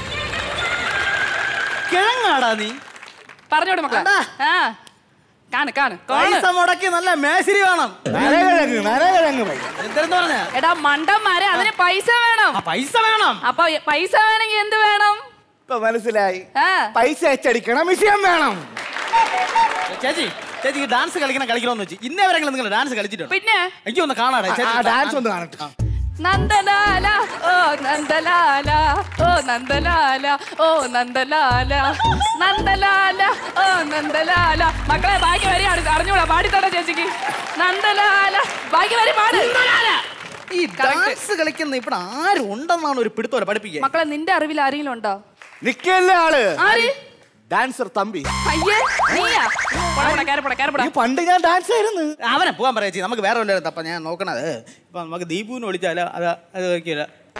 കിഴങ്ങാടാ നീ പറഞ്ഞോട് മക്കളെ ആ കാണ് കാണ് കാണ്. പൈസ മുടക്കി നല്ല മേശിരി വേണം നരകിഴങ്ങ് നരകിഴങ്ങ് പൈസ എന്തെന്ന് പറഞ്ഞ എടാ മണ്ടന്മാരെ അതിന് പൈസ വേണം പൈസ വേണം അപ്പൊ പൈസ വേണമെങ്കിൽ എന്ത് വേണം ഇപ്പൊ മനസ്സിലായി ആ പൈസ അച്ചടിക്കണം വിഷയം വേണം ചേച്ചി ചേച്ചി ഈ ഡാൻസ് കളിക്കണം കളിക്കണമെന്ന് വെച്ച് ഇന്നേ വരെ നിങ്ങൾ ഡാൻസ് കളിച്ചിട്ടുണ്ട് പിന്നെ എനിക്ക് ഒന്ന് കാണാടെ ആ ഡാൻസ് ഒന്ന് കാണട്ടെ നന്ദലാല ഓ നന്ദലാല ഓ നന്ദലാല ഓ നന്ദലാല നന്ദലാല ഓ നന്ദലാല മക്കളെ ബാക്കി വരി അറി- അറിഞ്ഞൂടാ പാടിത്തട ചേച്ചിക്ക് നന്ദലാല ബാക്കി വരി പാട് ഈ ഡാൻസ് കളിക്കുന്ന ഇവിടെ ആരും ഉണ്ടെന്നാണ് ഒരു പിടുത്തോലെ പഠിപ്പിക്കുക മക്കളെ നിന്റെ അറിവിൽ ആരെങ്കിലും ഉണ്ടോ നിക്കല്ലേ ആള് ആര് ഡാൻസർ തമ്പി അയ്യേ നീയാ പോടാ, പോടാ, കേറി പോടാ, കേറി പോടാ. ഈ പണ്ട് ഞാൻ ഡാൻസ് ആയിരുന്നു അവനെ പോകാൻ പറയാ ചേച്ചി നമുക്ക് വേറെ വല്ലതും തപ്പ ഞാൻ നോക്കണത് ഇപ്പൊ നമുക്ക് ദീപുവിനെ വിളിച്ചാലോ അത് അത് നോക്കിയില്ല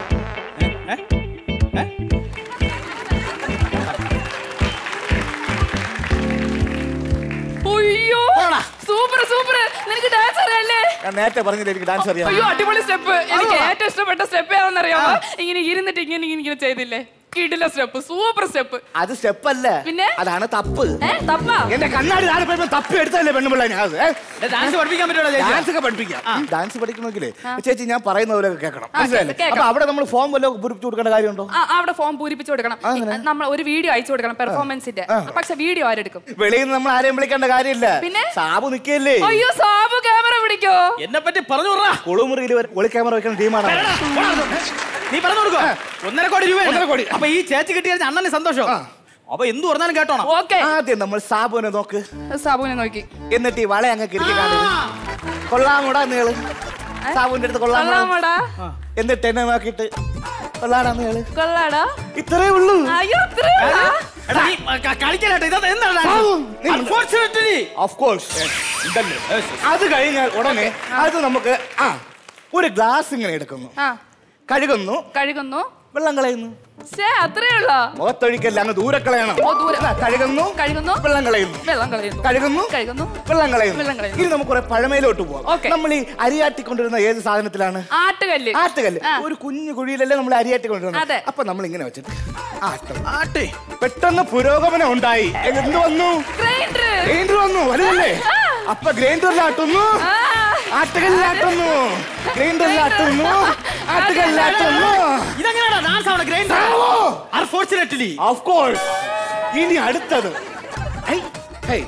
അയ്യോ സൂപ്പർ സൂപ്പർ നിനക്ക് ഡാൻസ് അറിയാല്ലേ ഞാൻ നേരത്തെ പറഞ്ഞില്ല എനിക്ക് ഡാൻസ് അറിയാം അയ്യോ അടിപൊളി സ്റ്റെപ്പ് എനിക്ക് ഏറ്റവും ഇഷ്ടപ്പെട്ട സ്റ്റെപ്പ് ഏതാണെന്നറിയാമോ ഇങ്ങനെ ഇരുന്നിട്ട് ഇങ്ങനെ ഇങ്ങനെ ഇങ്ങനെ ചെയ്തില്ലേ കിടില സ്റ്റെപ്പ് സൂപ്പർ സ്റ്റെപ്പ് അത് സ്റ്റെപ്പ് അല്ല പിന്നെ? അതാണ് തപ്പ് ഏ തപ്പാ എന്റെ കണ്ണാടി താഴെ പോയപ്പോ തപ്പി എടുത്തല്ലേ പെണ്ണുപിള്ള ഞാൻ അത്, ഏ? ഡാൻസ് പഠിപ്പിക്കാൻ പറ്റുമോ ചേച്ചി ഡാൻസ് ഒക്കെ പഠിപ്പിക്കാം ഡാൻസ് പഠിക്കണമെങ്കിലേ ചേച്ചി ഞാൻ പറയുന്ന പോലെ കേൾക്കണം ആ, മനസ്സിലായില്ലേ കേൾക്കാം. അപ്പൊ അവിടെ നമ്മൾ ഫോം വല്ലതും പൂരിപ്പിച്ചു കൊടുക്കേണ്ട കാര്യമുണ്ടോ ആ, അവിടെ ഫോം പൂരിപ്പിച്ചു കൊടുക്കണം നമ്മൾ ഒരു വീഡിയോ അയച്ചു കൊടുക്കണം പെർഫോമൻസിന്റെ പക്ഷെ വീഡിയോ ആരെടുക്കും വെളിയിൽ നിന്ന് നമ്മൾ ആരെയും വിളിക്കേണ്ട കാര്യമില്ല പിന്നെ? സാബു നിക്കല്ലേ അയ്യോ സാബു ക്യാമറ പിടിക്കോ എന്നെ പറ്റി പറഞ്ഞു വിടറാ. കുളിമുറിയിൽ ഒളി ക്യാമറ വെക്കുന്ന ടീമാണ് നീ പറഞ്ഞു കൊടുക്കോ ഒന്നര കോടി രൂപ ഒന്നര കോടി. അപ്പൊ ഈ ചേച്ചി കിട്ടിയ അണ്ണന് സന്തോഷം അപ്പൊ എന്ത് പറഞ്ഞാലും കേട്ടോണം ഓക്കെ ആദ്യം നമ്മൾ സാബുവിനെ നോക്ക് സാബുവിനെ നോക്കി എന്നിട്ട് ഈ വള അങ്ങ് കിടക്കി കൊള്ളാമൂടാ നീള് സാബുവിന്റെ അടുത്ത് കൊള്ളാമൂടാ കൊള്ളാമോടാ എന്നിട്ട് എന്നെ നോക്കിയിട്ട് കൊള്ളാടാ നീള് കൊള്ളാടാ ഇത്രേ ഉള്ളൂ അയ്യോ ഇത്രയുള്ളോ? എടാ, നീ ക- കളിക്കലാട്ടെ ഇത് എന്താണ് സാബു, നീ- Unfortunately. ഓഫ് കോഴ്സ് അത് കഴിഞ്ഞാൽ ഉടനെ അത് നമുക്ക് ആ ഒരു ഗ്ലാസ് ഇങ്ങനെ എടുക്കുന്നു ആ കഴുകുന്നു കഴുകുന്നു വെള്ളം കളയുന്നു ശേ അത്രേ ഉള്ളോ മുഖത്തൊഴിക്കല്ല അങ്ങ് ദൂരെ കളയണം ഓ, ദൂരെ. ആ, കഴുകുന്നു കഴുകുന്നു വെള്ളം കളയുന്നു വെള്ളം കളയുന്നു കഴുകുന്നു കഴുകുന്നു വെള്ളം കളയുന്നു വെള്ളം കളയുന്നു. ഇനി നമുക്ക് കുറെ പഴമയിലോട്ട് പോവാം Okay. നമ്മൾ ഈ അരിയാട്ടിക്കൊണ്ടിരുന്ന ഏത് സാധനത്തിലാണ് ആട്ടുകല്ല് ആട്ടുകല്ല് ആ. ഒരു കുഞ്ഞു കുഴിയിലല്ലേ നമ്മൾ അരിയാട്ടി കൊണ്ടുവരുന്നത് അതെ. അപ്പൊ നമ്മൾ ഇങ്ങനെ വെച്ചിട്ട് ആട്ടും ആട്ടി പെട്ടെന്ന് പുരോഗമനം ഉണ്ടായി എന്ത് വന്നു ഗ്രൈൻഡർ ഗ്രൈൻഡർ വന്നു വലുതല്ലേ അപ്പൊ ഗ്രൈൻഡറിലാട്ടുന്നു ആട്ടുകല്ലാട്ടുന്നു ഗ്രൈൻഡറിലാട്ടുന്നു ആട്ടുകല്ലാട്ടുന്നു ഇതെങ്ങനെയാടാ ഡാൻസ് ആവണ ഗ്രൈൻഡർ അൺഫോർച്ചുനേറ്റ്ലി ഓഫ് കോഴ്സ് ഇനി അടുത്തത് ഐ, ഹേയ്,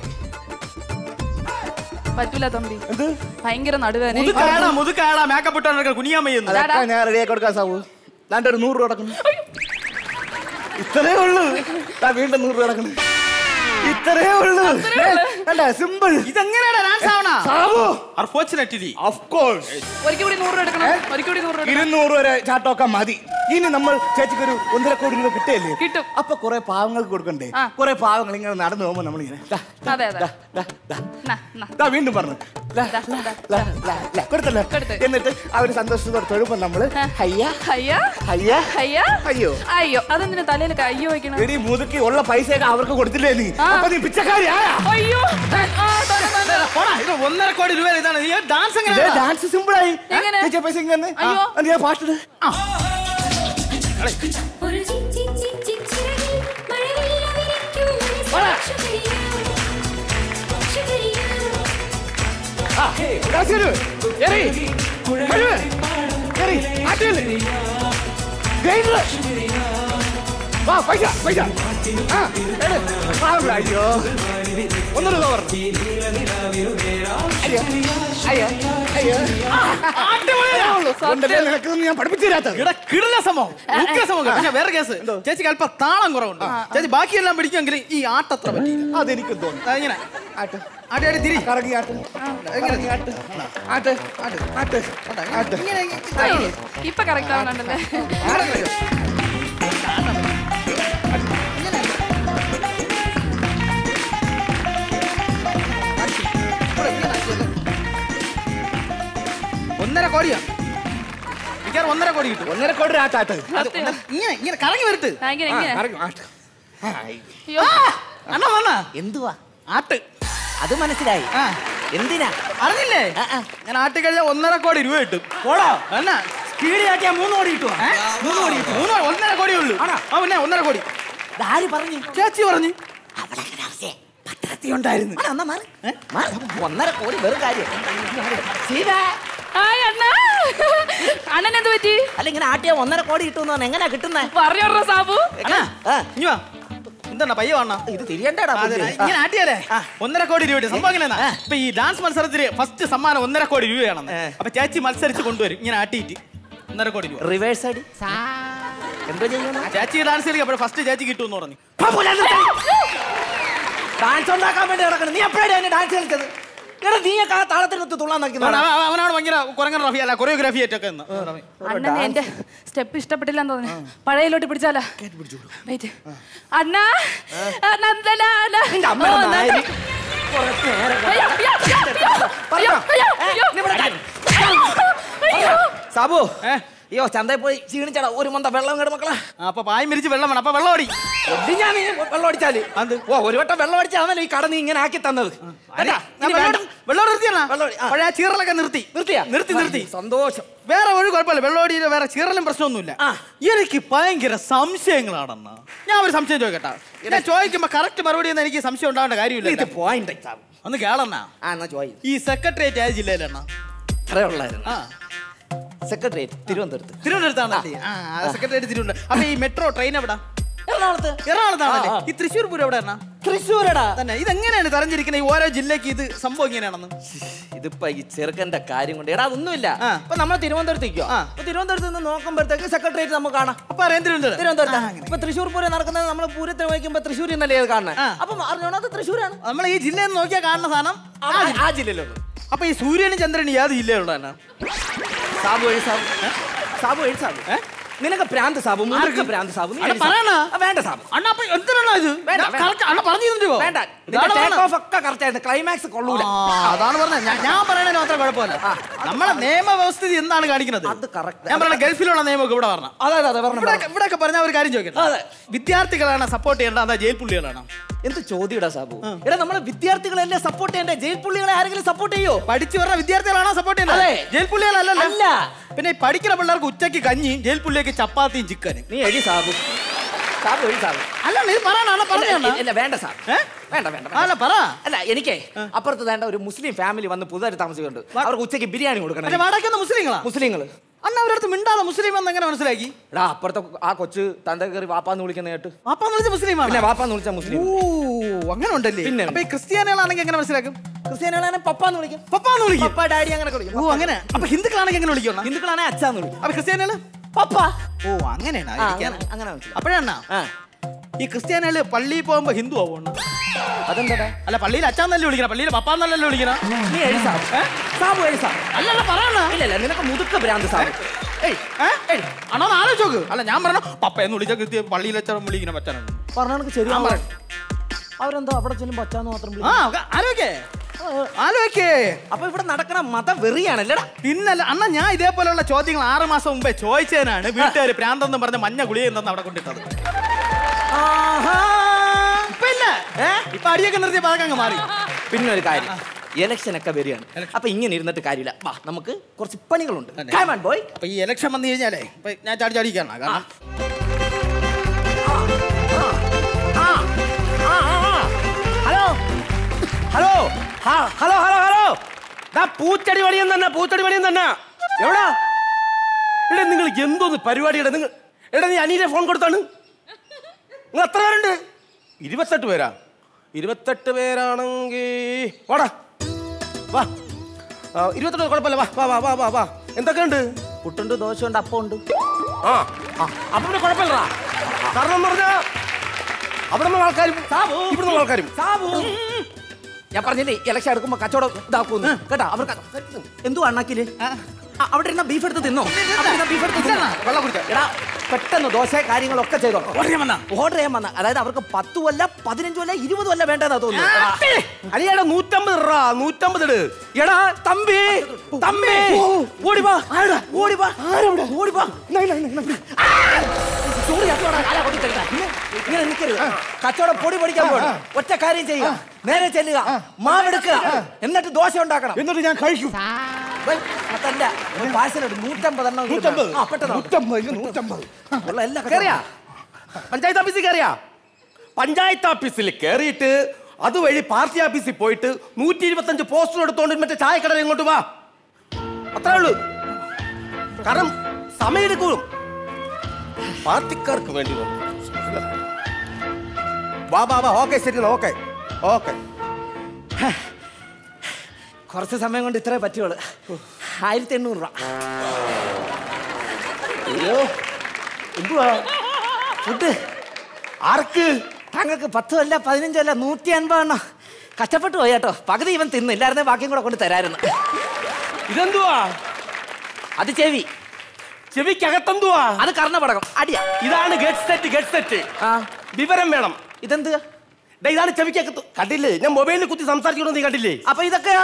പറ്റൂല തമ്പി ഭയങ്കര നടുവേദന മുതുക്കാടാ മുതുക്കാടാ മേക്കപ്പ് ഇട്ടാണ് കുനിയാമയ്യെന്ന് അതൊക്കെ ഞാൻ റെഡിയാക്കി കൊടുക്കാൻ സാവു ദാണ്ട് ഒരു നൂറ് രൂപ കിടക്കുന്നു ഇത്രേ ഉള്ളൂ ദാ വീണ്ടും നൂറ് രൂപ കിടക്കുന്നു ഇത്രേ ഉള്ളൂ അല്ല സിമ്പിൾ ഇതെങ്ങനെയാടാ ഡാൻസ് ആവണ സാവു അൺഫോർച്ചുനേറ്റ്ലി ഓഫ് കോഴ്സ് ഒരിക്കൽ കൂടി നൂറ് രൂപ എടുക്കണം ഒരിക്കൽ കൂടി നൂറ് രൂപ എടുക്കണം. ഇരുന്നൂറ് വരെ ചാട്ടമൊക്കെ മതി ഇനി നമ്മൾ ചേച്ചിക്ക് ഒരു ഒന്നര കോടി രൂപ കിട്ടിയല്ലേ കിട്ടും അപ്പൊ കുറെ പാവങ്ങൾക്ക് കൊടുക്കണ്ടേ കുറെ പാവങ്ങൾ ഇങ്ങനെ നടന്നു പോകുമ്പോ നമ്മളിങ്ങനെ ദാ, അതെ അതെ ദാ, ദാ, നാ, നാ. ദാ വീണ്ടും പറഞ്ഞു ലാ, ലാ, ലാ, ലാ. കൊടുത്തല്ലോ എന്നിട്ട് അവര് സന്തോഷത്തോടെ തൊഴുമ്പോ നമ്മള് ഹയ്യ അയ്യ ഹയ്യ അയ്യ അയ്യോ അയ്യോ അതെന്തിനാ തലയിൽ അയ്യോ വെക്കണം എടി മുതുക്കി ഉള്ള പൈസയൊക്കെ അവർക്ക് കൊടുത്തില്ലേ നീ അപ്പൊ നീ പിച്ചക്കാരി ആയാ അയ്യോ ആ, തന്നെ, തന്നെ. പോടാ ഇത് ഒന്നര കോടി രൂപ ഇതാണ് ഈ ഡാൻസ് ഇതേ എങ്ങനെയാ ഡാൻസ് സിമ്പിൾ ആയി എങ്ങനെ? ചേച്ചി പൈസ ഇങ്ങനെ അയ്യോ. നീ ആ പാട്ടിട് ഒരു ചിക് ചിക് ചിക് ചിക് ചിറകിൽ മഴവില്ല വിരിക്കും മനസ്സിൽ ശുക്രിയ ആ, ഡാൻസ് ചെയ്തു. എറി. കഴിവ്. എറി. ആട്ടില്. ഗ്രൈൻഡർ. വാ പൈസ പൈസ ആ, എട്. പാവങ്ങള്, അയ്യോ ഒന്നൂടെ ഇതാ പറഞ്ഞു. അയ്യോ അയ്യോ അയ്യോ ആ, അടിപൊളിയാ. കൊണ്ടല്ലേ നിനക്ക് ഞാൻ പഠിപ്പിച്ചു തരാത്തത് ഇവിടെ കിടില സംഭവം ഉഗ്ര സംഭവം പക്ഷെ വേറെ കേസ് ചേച്ചിക്ക് അല്പം താളം കുറവുണ്ട് ചേച്ചി ബാക്കിയെല്ലാം പിടിക്കുമെങ്കിൽ ഈ ആട്ടത്ര പറ്റിയില്ല അതെനിക്ക് തോന്നുന്നു എങ്ങനെ ആട്ട് ആട്ടി ആട്ടി തിരി കറങ്ങി ആട്ട് കറങ്ങി ആട്ട് ആട്ട് ആട്ട് ആട്ട് ആട്ട് അയ്യോ, ഇപ്പൊ കറക്റ്റ് ആവണുണ്ടല്ലേ ഒന്നര കോടിയാ മിക്കവാറും ഒന്നര കോടി കിട്ടും ഒന്നര കോടി ഒരു ആട്ടാട്ട് അത് ഒന്നര- ഇങ്ങനെ ഇങ്ങനെ കറങ്ങി വരട്ട് ഭയങ്കര ആ, ഇങ്ങനെ കറങ്ങി ആട്ട് അയ്യോ അണ്ണ വന്ന എന്തുവാ ആട്ട് അത് മനസ്സിലായി ആ എന്തിനാ അറിഞ്ഞില്ലേ ഞാൻ ആട്ടി കഴിഞ്ഞാൽ ഒന്നര കോടി രൂപ കിട്ടും പോളോ എന്നാ സ്പീഡ് കാട്ടിയാ മൂന്ന് കോടി കിട്ടുവാ ഏ? മൂന്ന് കോടി കിട്ടും. മൂന്ന് ഒന്നര കോടിയേ ഉള്ളൂ ആ പിന്നെ ഒന്നര കോടി ആര് പറഞ്ഞു ചേച്ചി പറഞ്ഞു പത്രത്തിൽ ഉണ്ടായിരുന്നു ഒന്നര കോടി വെറും കാര്യം ഹായ് അണ്ണാ അണ്ണൻ എന്ത് പറ്റി അല്ല ഇങ്ങനെ ആട്ടിയ ഒന്നര കോടി കിട്ടുമെന്ന് എങ്ങനെയാ കിട്ടുന്നത് പറഞ്ഞോ സാബു അണ്ണാ ഇനി വാ എന്താണ് പയ്യ വണ്ണ ഇത് തിരിയണ്ടേടാ ഇങ്ങനെ ആട്ടിയാലേ ഒന്നര കോടി രൂപ കിട്ടും. സംഭവം എങ്ങനെയാ ഇപ്പൊ ഈ ഡാൻസ് മത്സരത്തിന് ഫസ്റ്റ് സമ്മാനം ഒന്നര കോടി രൂപയാണെന്ന് അപ്പൊ ചേച്ചി മത്സരിച്ച് കൊണ്ടുവരും ഇങ്ങനെ ആട്ടിയിട്ട് ഒന്നര കോടി രൂപ റിവേഴ്സ് അടി എന്തോ ചെയ്യുന്നു ചേച്ചി ഡാൻസ് കളിക്കും അപ്പോൾ ഫസ്റ്റ് ചേച്ചി കിട്ടുമെന്ന് പറഞ്ഞു ഡാൻസ് ഉണ്ടാക്കാൻ വേണ്ടി നടക്കണം നീ എപ്പോഴാണ് അതിന് ഡാൻസ് കളിച്ചത് എടാ നീ ആ താളത്തിനൊത്ത് തുള്ളാൻ അവൻ- അവൻ- അവനാണ് ഭയങ്കര കുറങ്ങറഫി അല്ല കൊറിയോഗ്രാഫി ആയിട്ടൊക്കെ നിന്ന് അണ്ണനെ എന്റെ സ്റ്റെപ്പ് ഇഷ്ടപ്പെട്ടില്ലെന്ന് തോന്നുന്നു പഴയലോട്ട് പിടിച്ചാലാ വെയിറ്റ് അണ്ണാ ആ, നന്ദലാല. അമ്മയുടെ ഓ, നന്ദ- നായരി. അയ്യോ, അയ്യോ, അയ്യോ, അയ്യോ, അയ്യോ, അയ്യോ. സാബു അയ്യോ ചന്തയിൽ പോയി ക്ഷീണിച്ചടാ ഒരു മന്ത വെള്ളം കേട് മക്കളെ അപ്പൊ പായ് മിരിച്ച് വെള്ളം വേണം അപ്പൊ വെള്ളം ഓടി ഒടി ഞാൻ ഈ വെള്ളം അടിച്ചാല് ഓ ഒരു വട്ടം വെള്ളം അടിച്ചാണല്ലോ ഈ കട നീ ഇങ്ങനെ ആക്കി തന്നത് കേട്ടാ? ഇനി വേണ്ട. വെള്ളം നിർത്തിയാണ് വെള്ളം ഓടി. ആ. പഴയ ചീറലൊക്കെ നിർത്തി നിർത്തിയാ നിർത്തി നിർത്തി സന്തോഷം വേറെ ഒരു കുഴപ്പമില്ല വെള്ളോടിയിൽ വേറെ ചീറലും പ്രശ്നമൊന്നുമില്ല എനിക്ക് ഭയങ്കര സംശയങ്ങളാണെന്ന് ഞാൻ ഒരു സംശയം ചോദിക്കട്ടെ ഞാൻ ചോദിക്കുമ്പോ കറക്റ്റ് മറുപടി ഒന്നും എനിക്ക് സംശയം ഉണ്ടാവേണ്ട കാര്യമില്ല ഇത് പോയിന്റ് ഒന്ന് കേളണ്ണ ആ എന്നാ ചോയ് ഈ സെക്രട്ടേറിയറ്റ് ഏത് ജില്ലയിലെണ്ണ അത്രേ ഉള്ളായിരുന്നു ആ സെക്രട്ടേറിയറ്റ് തിരുവനന്തപുരത്ത് തിരുവനന്തപുരത്താണല്ലേ ആ സെക്രട്ടേറിയറ്റ് തിരുവനന്തപുരം അപ്പൊ ഈ മെട്രോ ട്രെയിൻ എവിടാ എറണാകുളത്ത് എറണാകുളത്താണല്ലേ ആ, ആ. ഈ തൃശ്ശൂർ പൂരം എവിടെയാണ് തൃശ്ശൂരടാ തന്നെ ഇതെങ്ങനെയാണ് തരഞ്ഞിരിക്കുന്നത് ഈ ഓരോ ജില്ലക്ക് ഇത് സംഭവം എങ്ങനെയാണെന്ന് ഇതിപ്പോ ഈ ചെറുക്കന്റെ കാര്യം കൊണ്ട് എടാ ഒന്നുമില്ല അപ്പൊ നമ്മൾ തിരുവനന്തപുരത്തേക്കോ അപ്പൊ തിരുവനന്തപുരത്ത് നിന്ന് നോക്കുമ്പോഴത്തേക്ക് സെക്രട്ടേറിയറ്റ് നമുക്ക് കാണാം അപ്പൊ അറിയാൻ തിരുവനന്തപുരം തിരുവനന്തപുരത്ത് ഇപ്പൊ തൃശ്ശൂർ പൂരം നടക്കുന്നത് നമ്മൾ പൂരത്തിന് വയ്ക്കുമ്പോ തൃശ്ശൂരിൽ നിന്നല്ലേ അത് കാണുന്നത് അപ്പൊ അറിഞ്ഞോണോ അത് തൃശ്ശൂരാണ് നമ്മൾ ഈ ജില്ലയിൽ നിന്ന് നോക്കിയാൽ കാണുന്ന സാധനം ആ- ആ ജില്ലയിലുള്ളൂ അപ്പൊ ഈ സൂര്യനും ചന്ദ്രനും ഏത് ജില്ലയിലുള്ള സാബു എഴി സാബു സാബു എഴി സാബു നിനക്ക് പ്രാന്ത് സാബു നിനക്ക് പ്രാന്ത് സാബു നീ അണ്ണാ എഴി സാബു. പറയണ. ആ, വേണ്ട സാബു അണ്ണ അപ്പൊ എന്തിനാണ് ഇത് വേണ്ട, ഞാൻ വേണ്ട. correct- അണ്ണ പറഞ്ഞു തന്നിട്ട് പോ. വേണ്ട ഇതാണ് ടേക്ക് പറഞ്ഞത്. ഓഫ് ഒക്കെ കറക്റ്റ് ആയിരുന്നു ക്ലൈമാക്സ് കൊള്ളൂല ആ, അതാണ് പറഞ്ഞത് ഞാൻ- ഞാൻ പറയണതിന് മാത്രം കുഴപ്പമില്ല നമ്മളെ നിയമവ്യവസ്ഥിതി എന്താണ് കാണിക്കുന്നത് അത് correct. ഞാൻ പറഞ്ഞ ഗൾഫിലുള്ള നിയമമൊക്കെ ഇവിടെ പറഞ്ഞ അതെ അതെ അതെ പറഞ്ഞു ഇവിടെ ഇവിടെയൊക്കെ പറഞ്ഞ ഒരു കാര്യം ചോദിക്കട്ടെ അതെ. വിദ്യാർത്ഥികളാണ് സപ്പോർട്ട് ചെയ്യേണ്ട അതാ ജയിൽ പുള്ളികളാണ് എന്ത് ചോദ്യടാ സാബു എടാ നമ്മളെ വിദ്യാർത്ഥികളെല്ലാം സപ്പോർട്ട് ചെയ്യണ്ടേ ജയിൽ പുള്ളികളെ ആരെങ്കിലും സപ്പോർട്ട് ചെയ്യോ പഠിച്ചു വരുന്ന വിദ്യാർത്ഥികളാണോ സപ്പോർട്ട് ചെയ്യുന്നത് അതെ. ജയിൽ പുള്ളികളല്ലല്ലോ അല്ല. പിന്നെ ഈ പഠിക്കുന്ന പിള്ളേർക്ക് ഉച്ചയ്ക്ക് കഞ്ഞിയും ജയിൽ പുള്ളിയൊക്കെ ചപ്പാത്തിയും ചിക്കനും നീ എഴി സാബു സാബു എഴി സാബു അല്ല നീ പറയാനാണോ ഇല്ല, പറഞ്ഞാ ഇല്ല വേണ്ട സാബു വേണ്ട വേണ്ട അല്ല പറ അല്ല എനിക്കേ അപ്പുറത്ത് വേണ്ട ഒരു മുസ്ലിം ഫാമിലി വന്ന് പുതുതായിട്ട് താമസിക്കുന്നുണ്ട് അവർക്ക് ഉച്ചയ്ക്ക് ബിരിയാണി കൊടുക്കണം അല്ല, വാടകയ്ക്കുന്ന മുസ്ലിങ്ങളാ മുസ്ലിങ്ങൾ അണ്ണ അവരടുത്ത് മിണ്ടാതെ മുസ്ലിം എന്ന് എങ്ങനെ മനസ്സിലാക്കി എടാ അപ്പുറത്തെ ആ കൊച്ച് തന്റെ കയറി വാപ്പാന്ന് വിളിക്കുന്ന കേട്ട് വാപ്പാന്ന് വിളിച്ച മുസ്ലിമാണ് പിന്നെ വാപ്പാന്ന് വിളിച്ച മുസ്ലിം ഓ അങ്ങനെ ഉണ്ടല്ലേ പിന്നെ. അപ്പൊ ഈ ക്രിസ്ത്യാനികളാണെങ്കിൽ എങ്ങനെ മനസ്സിലാക്കും ക്രിസ്ത്യാനികളാണ് പപ്പാന്ന് വിളിക്കും പപ്പാന്ന് വിളിക്കും പപ്പ ഡാഡി അങ്ങനെ വിളിക്കും ഓ അങ്ങനെ അപ്പൊ ഹിന്ദുക്കളാണെങ്കിൽ എങ്ങനെ വിളിക്കണം ഹിന്ദുക്കളാണെ അച്ഛാന്ന് വിളിക്കും അപ്പൊ ക്രിസ്ത്യാനികള് പപ്പ ഓ അങ്ങനെയാണ് ആ, അങ്ങനെ അങ്ങനെ മനസ്സിലായി അപ്പോഴാണ് ഈ ക്രിസ്ത്യാനികള് പള്ളിയിൽ പോകുമ്പോ ഹിന്ദു ആവണം അതെന്താ അല്ല പള്ളിയിൽ അച്ഛാന്നല്ലേ വിളിക്കണം പള്ളിയിൽ പപ്പാന്നല്ലല്ലോ വിളിക്കണം നീ എഴുസാ സാബു എഴുസാ അല്ലല്ല പറയണ ഇല്ല ഇല്ല നിനക്ക് മുതുക്ക ഭ്രാന്ത് സാബു ഏയ് ഏ? ഏയ് അണ്ണാ ഒന്ന് ആലോചിച്ച് നോക്ക് അല്ല ഞാൻ പറഞ്ഞു പപ്പ എന്ന് വിളിച്ച കൃത്യം പള്ളിയിൽ വെച്ചാൽ വിളിക്കണം പറ്റാനാണ് പറഞ്ഞ ശരി ഞാൻ പറയാം. അവരെന്താ അവിടെ ചെല്ലുമ്പോ അച്ഛാന്ന് മാത്രം ആ ആലോചിക്കേ ആലോചിക്കേ അപ്പൊ ഇവിടെ നടക്കണ മത വെറിയാണല്ലേടാ പിന്നല്ല അണ്ണ ഞാൻ ഇതേപോലെയുള്ള ചോദ്യങ്ങൾ ആറ് മാസം മുമ്പേ ചോദിച്ചതിനാണ് വീട്ടുകാർ പ്രാന്തെന്ന് പറഞ്ഞ മഞ്ഞ ഗുളിക എന്തെന്ന് അവിടെ കൊണ്ടിട്ടത് ഇപ്പൊ ഇല്ല ഇപ്പൊ അടിയൊക്കെ നിർത്തി പതക്കം അങ്ങ് മാറി പിന്നെ ഒരു കാര്യം ഇലക്ഷൻ ഒക്കെ വരികയാണ് അപ്പൊ ഇങ്ങനെ ഇരുന്നിട്ട് കാര്യമില്ല വാ നമുക്ക് കുറച്ച് പണികളുണ്ട് ബോയ് അപ്പൊ ഈ ഇലക്ഷൻ വന്നു കഴിഞ്ഞാലേ ഇപ്പൊ ഞാൻ ചാടി ചാടിക്കാണ് കാരണം ഹലോ ഹലോ ഹാ ഹലോ ഹലോ ഹലോ ദാ പൂച്ചടി പണിയും തന്നെ പൂച്ചടി പണിയും തന്നെ എവിടാ ഇവിടെ നിങ്ങൾ എന്തോന്ന് പരിപാടിയുടെ നിങ്ങൾ എടാ നീ അനിയുടെ ഫോൺ കൊടുത്താണ് നിങ്ങൾ എത്ര പേരുണ്ട് ഇരുപത്തെട്ട് പേരാ ഇരുപത്തെട്ട് പേരാണെങ്കിൽ വാടാ വാ ആ, ഇരുപത്തെട്ട് പേര് കുഴപ്പമില്ല വാ വാ വാ വാ വാ വാ എന്തൊക്കെയുണ്ട് പുട്ടുണ്ട് ദോശയുണ്ട് അപ്പമുണ്ട് ആ ആ, അപ്പൊ പിന്നെ കുഴപ്പമില്ലടാ കാരണം എന്ന് പറഞ്ഞാ അവിടെ നിന്ന് ആൾക്കാരും ഇവിടെ നിന്ന് ആൾക്കാരും സാബു ഞാൻ പറഞ്ഞില്ലേ ഇലക്ഷൻ എടുക്കുമ്പോ കച്ചവടം ഇതാക്കുന്നു കേട്ടാ അവർക്ക് എന്തോ അണ്ണാക്കില് ആ, അവിടെ ഇരുന്ന ബീഫ് എടുത്ത് തിന്നോ അവിടെ ഇരുന്ന ബീഫ് എടുത്ത് തിന്നോ വെള്ളം കുടിച്ചോ എടാ പെട്ടെന്ന് ദോശ കാര്യങ്ങളൊക്കെ ചെയ്തോ ഓർഡർ ചെയ്യാൻ വന്ന ഓർഡർ ചെയ്യാൻ വന്ന അതായത് അവർക്ക് പത്തും അല്ല പതിനഞ്ചും അല്ല ഇരുപതും അല്ല വേണ്ടതാ തോന്നുന്നു അനിയാടാ നൂറ്റമ്പത് ഇടാ നൂറ്റമ്പത് ഇട് എടാ തമ്പി തമ്പി ഓടി വാ ഓടി വാ ഓടി വാ ചോറ് കച്ചവടം കാലാ കൊട്ടി തരുക. ഇങ്ങനെ- ഇങ്ങനെ നിൽക്കരുത് കച്ചവടം പൊടി പൊടിക്കാൻ പോകണം ഒറ്റ കാര്യം ചെയ്യുക നേരെ ചെല്ലുക മാവെടുക്കുക എന്നിട്ട് ദോശ ഉണ്ടാക്കണം എന്നിട്ട് ഞാൻ കഴിക്കും ഏയ്, അതല്ല ഒരു പാഴ്സൽ എടുത്ത് നൂറ്റമ്പത് എണ്ണം ഇങ്ങ് നൂറ്റമ്പത് ആ, പെട്ടെന്ന് നൂറ്റമ്പത് നൂറ്റമ്പത് ഉള്ള എല്ലാ കേറിയാ പഞ്ചായത്ത് ഓഫീസിൽ കയറിയാ പഞ്ചായത്ത് ഓഫീസിൽ കയറിയിട്ട് അതുവഴി പാർട്ടി ഓഫീസിൽ പോയിട്ട് നൂറ്റി ഇരുപത്തഞ്ച് പോസ്റ്റർ എടുത്തോണ്ട് മറ്റേ ചായക്കട ഇങ്ങോട്ട് വാ അത്രേ ഉള്ളൂ കാരണം സമയമെടുക്കും പാർട്ടിക്കാർക്ക് വേണ്ടി വന്നു. വാ വാ വാ ഓക്കെ ശരി ഓക്കെ ഓക്കെ കുറച്ച് സമയം കൊണ്ട് ഇത്രേ പറ്റുള്ളൂ ആയിരത്തി എണ്ണൂറ് രൂപ അയ്യോ എന്തുവാ ഫുഡ് ആർക്ക് താങ്കൾക്ക് പത്തും അല്ല പതിനഞ്ചും അല്ല നൂറ്റി അൻപതെണ്ണം കഷ്ടപ്പെട്ടു പോയി കേട്ടോ പകുതി ഇവൻ തിന്നു ഇല്ലായിരുന്നേ ബാക്കിയും കൂടെ കൊണ്ട് തരായിരുന്നു ഇതെന്തുവാ അത് ചെവി ചെവിക്കകത്തെന്തുവാ അത് കർണപടകം അടിയാ ഇതാണ് ഗെറ്റ് സെറ്റ് ഗെറ്റ് സെറ്റ് വിവരം വേണം ഇതെന്ത് ദേ, ഇതാണ് ചെവിക്കകത്ത് കണ്ടില്ലേ ഞാൻ മൊബൈലിൽ കുത്തി സംസാരിക്കണോ നീ കണ്ടില്ലേ അപ്പൊ ഇതൊക്കെയാ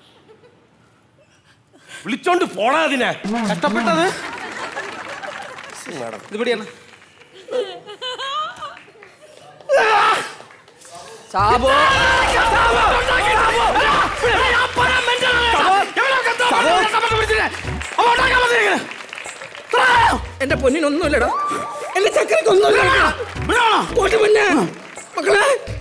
വിളിച്ചോണ്ട് പോണാ അതിനെ കഷ്ടപ്പെട്ടത് മാഡം ഇതിവിടെയാണ് സാബോ എന്റെ പൊന്നിനൊന്നുമില്ലടാ എന്റെ ചക്കരക്ക് ഒന്നുമില്ല പോട്ട് പിന്നെ മക്കളെ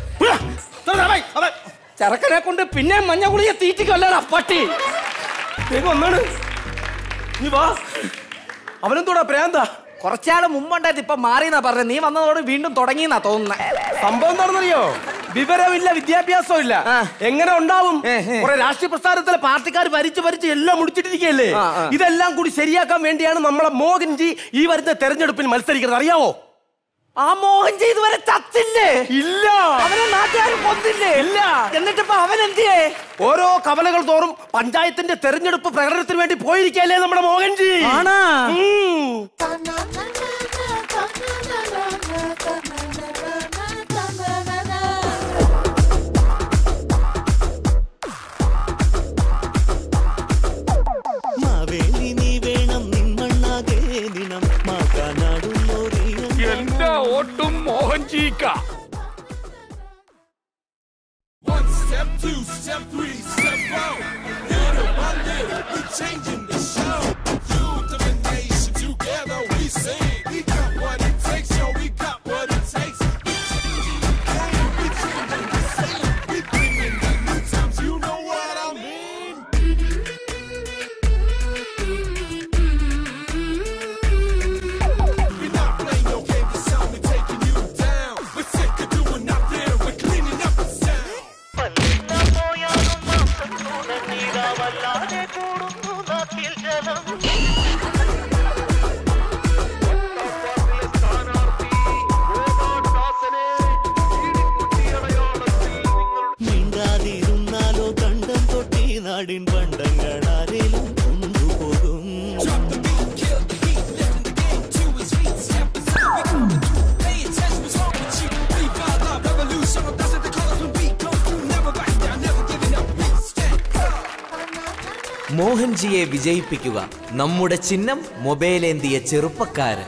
ചെറുക്കനെ കൊണ്ട് പിന്നെ മഞ്ഞ കുളിയെ തീറ്റിക്കല്ലടാ പട്ടി വേഗം ഒന്നാണ് നീ വാ അവനെന്തോടാ പ്രാന്താ കുറച്ചാള് മുമ്പുണ്ടായത് ഇപ്പൊ മാറിയെന്നാ പറഞ്ഞത് നീ വന്നതോട് വീണ്ടും തുടങ്ങിയെന്നാ തോന്നുന്നത് സംഭവം എന്താണെന്നറിയോ വിവരമില്ല വിദ്യാഭ്യാസവും ഇല്ല എങ്ങനെ ഉണ്ടാവും കുറെ രാഷ്ട്രീയ പ്രസ്ഥാനത്തിലെ പാർട്ടിക്കാർ ഭരിച്ച് ഭരിച്ച് എല്ലാം മുടിച്ചിട്ടിരിക്കുകയല്ലേ ആ, ആ. ഇതെല്ലാം കൂടി ശരിയാക്കാൻ വേണ്ടിയാണ് നമ്മളെ മോഹൻജി ഈ വരുന്ന തെരഞ്ഞെടുപ്പിൽ മത്സരിക്കുന്നത് അറിയാവോ ആ മോഹൻജി ഇതുവരെ ചത്തില്ലേ ഇല്ല അവനെ നാട്ടുകാർ കൊന്നില്ലേ ഇല്ല എന്നിട്ടിപ്പോ അവൻ എന്തിയേ ഓരോ കവലകൾ തോറും പഞ്ചായത്തിന്റെ തെരഞ്ഞെടുപ്പ് പ്രകടനത്തിന് വേണ്ടി പോയിരിക്കല്ലേ നമ്മുടെ മോഹൻജി ആണാ? ഉം. മാവേലി നീ വേണം നിന്മണ്ണാകെ ദിനം മാക്കാനാടുന്നോരേ എന്റെ ഓട്ടും മോഹൻജിക്ക One step, two step, three step, four. Little by little, we changing the show. Youth of a nation, together we sing. We got what it takes, yo, we got what it takes. We changing the game, we changing the scene. മോഹൻജിയെ വിജയിപ്പിക്കുക നമ്മുടെ ചിഹ്നം മൊബൈലേന്തിയ ചെറുപ്പക്കാരൻ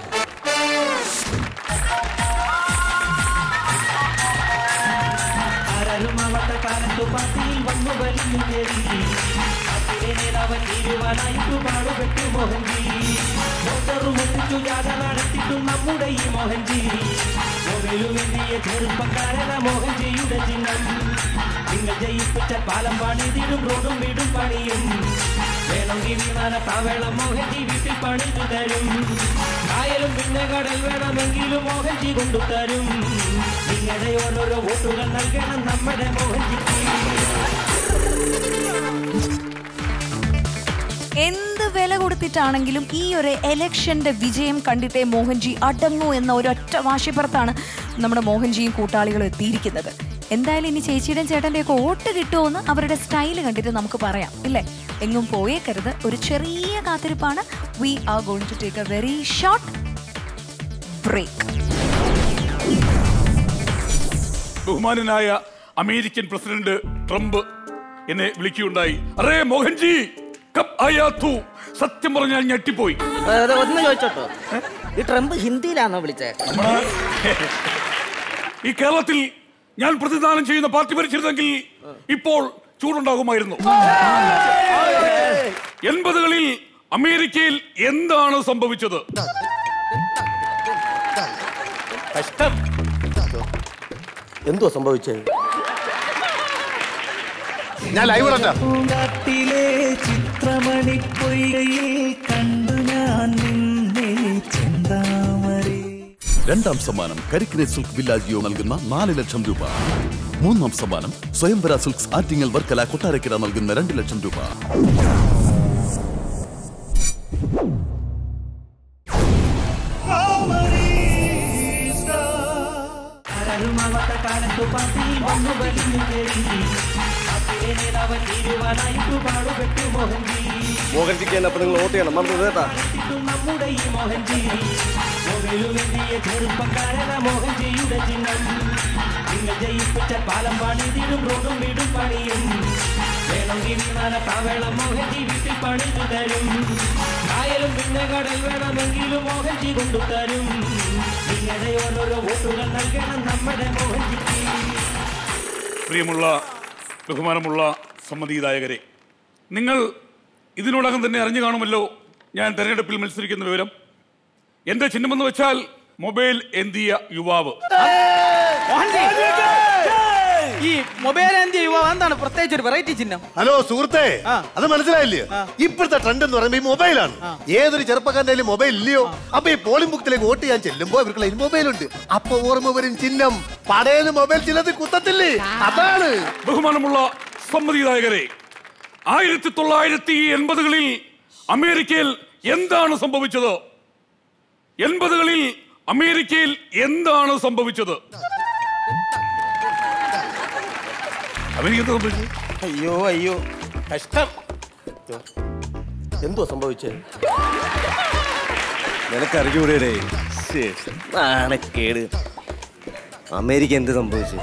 ആരാരുമാവാത്ത കാലത്തു പാർട്ടിയിൽ വന്നു വലിഞ്ഞു കയറി അതിലെ നേതാവൻ തീരുവാനായിട്ടു പാടുപെട്ടു മോഹൻജി മോട്ടറും എത്തിച്ചു ജാഥ നടത്തിയിട്ടും നമ്മുടെ ഈ മോഹൻജി മൊബൈലുമെന്തിയ ചെറുപ്പക്കാരന മോഹൻജിയുടെ ചിഹ്നം നിങ്ങൾ ജയിപ്പിച്ച പാലം പണിതിടും റോഡും വീടും പണിയും വേണമെങ്കിൽ വിമാന താവളം മോഹൻജി വീട്ടിൽ പണിതു തരും കായലും പിന്നെ കടൽ വേണമെങ്കിലും മോഹൻജി കൊണ്ടു തരും നിങ്ങളുടെ ഓരോരോ വോട്ടുകൾ നൽകണം നമ്മുടെ മോഹൻജിക്ക് എന്ത് വില കൊടുത്തിട്ടാണെങ്കിലും ഈ ഒരു എലക്ഷന്റെ വിജയം കണ്ടിട്ടേ മോഹൻജി അടങ്ങൂ എന്ന ഒരൊറ്റ വാശിപ്പുറത്താണ് നമ്മുടെ മോഹൻജിയും കൂട്ടാളികളും എത്തിയിരിക്കുന്നത് എന്തായാലും ഇനി ചേച്ചിയുടെയും ചേട്ടൻ്റെ ഒക്കെ വോട്ട് കിട്ടുമോന്ന് അവരുടെ സ്റ്റൈൽ കണ്ടിട്ട് നമുക്ക് പറയാം ഇല്ലേ എങ്ങും പോയേക്കരുത് ഒരു ചെറിയ കാത്തിരിപ്പാണ് we are going to take a very short break ബഹുമാനനായ അമേരിക്കൻ പ്രസിഡന്റ് ട്രംപ് എന്നെ വിളിക്കുകയുണ്ടായി അറേ മോഹൻജി കബ് ആയാ തൂ സത്യം പറഞ്ഞാൽ ഞെട്ടിപ്പോയി അത് ഒന്ന് ചോദിച്ചോട്ടോ ഈ ട്രംപ് ഹിന്ദിയിലാണോ വിളിച്ചേ ഈ കേരളത്തിൽ ഞാൻ പ്രതിദാനം ചെയ്യുന്ന പാർട്ടി ഭരിച്ചിരുന്നെങ്കിൽ ഇപ്പോൾ ചൂടുണ്ടാകുമായിരുന്നു എൺപതുകളിൽ അമേരിക്കയിൽ എന്താണ് സംഭവിച്ചത് കഷ്ടം എന്തോ സംഭവിച്ചത് ഞാൻ ലൈവ് ഇടണ്ട പൂങ്കാട്ടിലെ ചിത്രമണി പൊയ്കയിൽ കണ്ടു ഞാൻ നിന്നെ ചെന്താമരേ രണ്ടാം സമ്മാനം കരിക്കിനെ സിൽക്ക് വില്ലാജിയോ നൽകുന്ന നാല് ലക്ഷം രൂപ മൂന്നാം സമ്മാനം സ്വയംവര സിൽക്സ് ആറ്റിങ്ങൽ വർക്കല കൊട്ടാരക്കര നൽകുന്ന രണ്ട് ലക്ഷം രൂപ ആരാരുമാവാത്ത കാലത്തു പാർട്ടിയിൽ വന്നു വലിഞ്ഞു കയറി അതിലെ നേതാവൻ തീരുവാനായിട്ടു പാടുപെട്ടു മോഹൻജി മോഹൻജിക്ക് തന്നെ അപ്പൊ നിങ്ങൾ വോട്ട് ചെയ്യണം മറന്നു കേട്ടാ ഇട്ടും നമ്മുടെ ഈ മോഹൻജി മൊബൈലുമെന്തിയ ചെറുപ്പക്കാരന മോഹൻജിയുടെ ചിഹ്നം നിങ്ങൾ ജയിപ്പിച്ച പാലം പണിതിടും റോഡും വീടും പണിയും വേണമെങ്കിൽ വിമാന താവളം മോഹൻജി വീട്ടിൽ പണിതു തരും കായലും പിന്നെ കടൽ വേണമെങ്കിലും മോഹൻജി കൊണ്ടു തരും നിങ്ങളുടെ ഓരോരോ വോട്ടുകൾ നൽകണം നമ്മുടെ മോഹൻജിക്ക് പ്രിയമുള്ള ബഹുമാനമുള്ള സമ്മതിദായകരെ നിങ്ങൾ ഇതിനോടകം തന്നെ അറിഞ്ഞു കാണുമല്ലോ ഞാൻ തെരഞ്ഞെടുപ്പിൽ മത്സരിക്കുന്ന വിവരം എന്റെ ചിഹ്നമെന്ന് വെച്ചാൽ മൊബൈൽ എന്തിയ യുവാവ് ഈ മൊബൈൽ എന്ത് യുവാവ് എന്താണ് പ്രത്യേകിച്ച് ഒരു വെറൈറ്റി ചിഹ്നം ഹലോ സുഹൃത്തെ അത് മനസ്സിലായില്ലേ ഇപ്പോഴത്തെ ട്രെൻഡ് എന്ന് പറയുമ്പോൾ ഈ മൊബൈലാണ് ഏതൊരു ചെറുപ്പക്കാരൻ്റെ കയ്യിലും മൊബൈൽ ഇല്ലയോ അപ്പൊ ഈ പോളിംഗ് ബുക്കിലേക്ക് വോട്ട് ചെയ്യാൻ ചെല്ലുമ്പോ ഇവർക്ക് കയ്യിൽ മൊബൈൽ ഉണ്ട് അപ്പൊ ഓർമ്മ വരും ചിഹ്നം പടയെന്ന് മൊബൈൽ ചിലത് കുത്തത്തില്ലേ അതാണ് ബഹുമാനമുള്ള സമ്മതിദായകരെ ആയിരത്തി തൊള്ളായിരത്തി എൺപതുകളിൽ അമേരിക്കയിൽ എന്താണ് സംഭവിച്ചത് എൺപതുകളിൽ അമേരിക്കയിൽ എന്താണ് സംഭവിച്ചത് അമേരിക്ക എന്താ സംഭവിച്ചത് അയ്യോ അയ്യോ കഷ്ടം എന്തോ സംഭവിച്ചത് നിനക്കറിഞ്ഞൂടെ നാണക്കേട് അമേരിക്ക എന്ത് സംഭവിച്ചു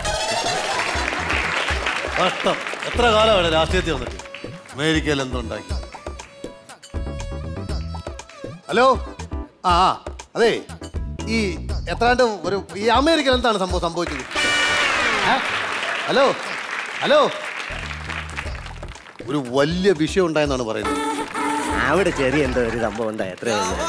കഷ്ടം എത്ര കാലമാണ് രാഷ്ട്രീയത്തിൽ വന്നിട്ട് അമേരിക്കയിൽ എന്തുണ്ടാക്കി ഹലോ ആ ആ, അതെ ഈ എത്രാണ്ട് ഒരു ഈ അമേരിക്കയിൽ എന്താണ് സംഭവം സംഭവിച്ചത് ഏ? ഹലോ ഹലോ ഒരു വലിയ വിഷയം ഉണ്ടായെന്നാണ് പറയുന്നത് അവിടെ ചെറിയ എന്തോ ഒരു സംഭവം ഉണ്ടായി എത്ര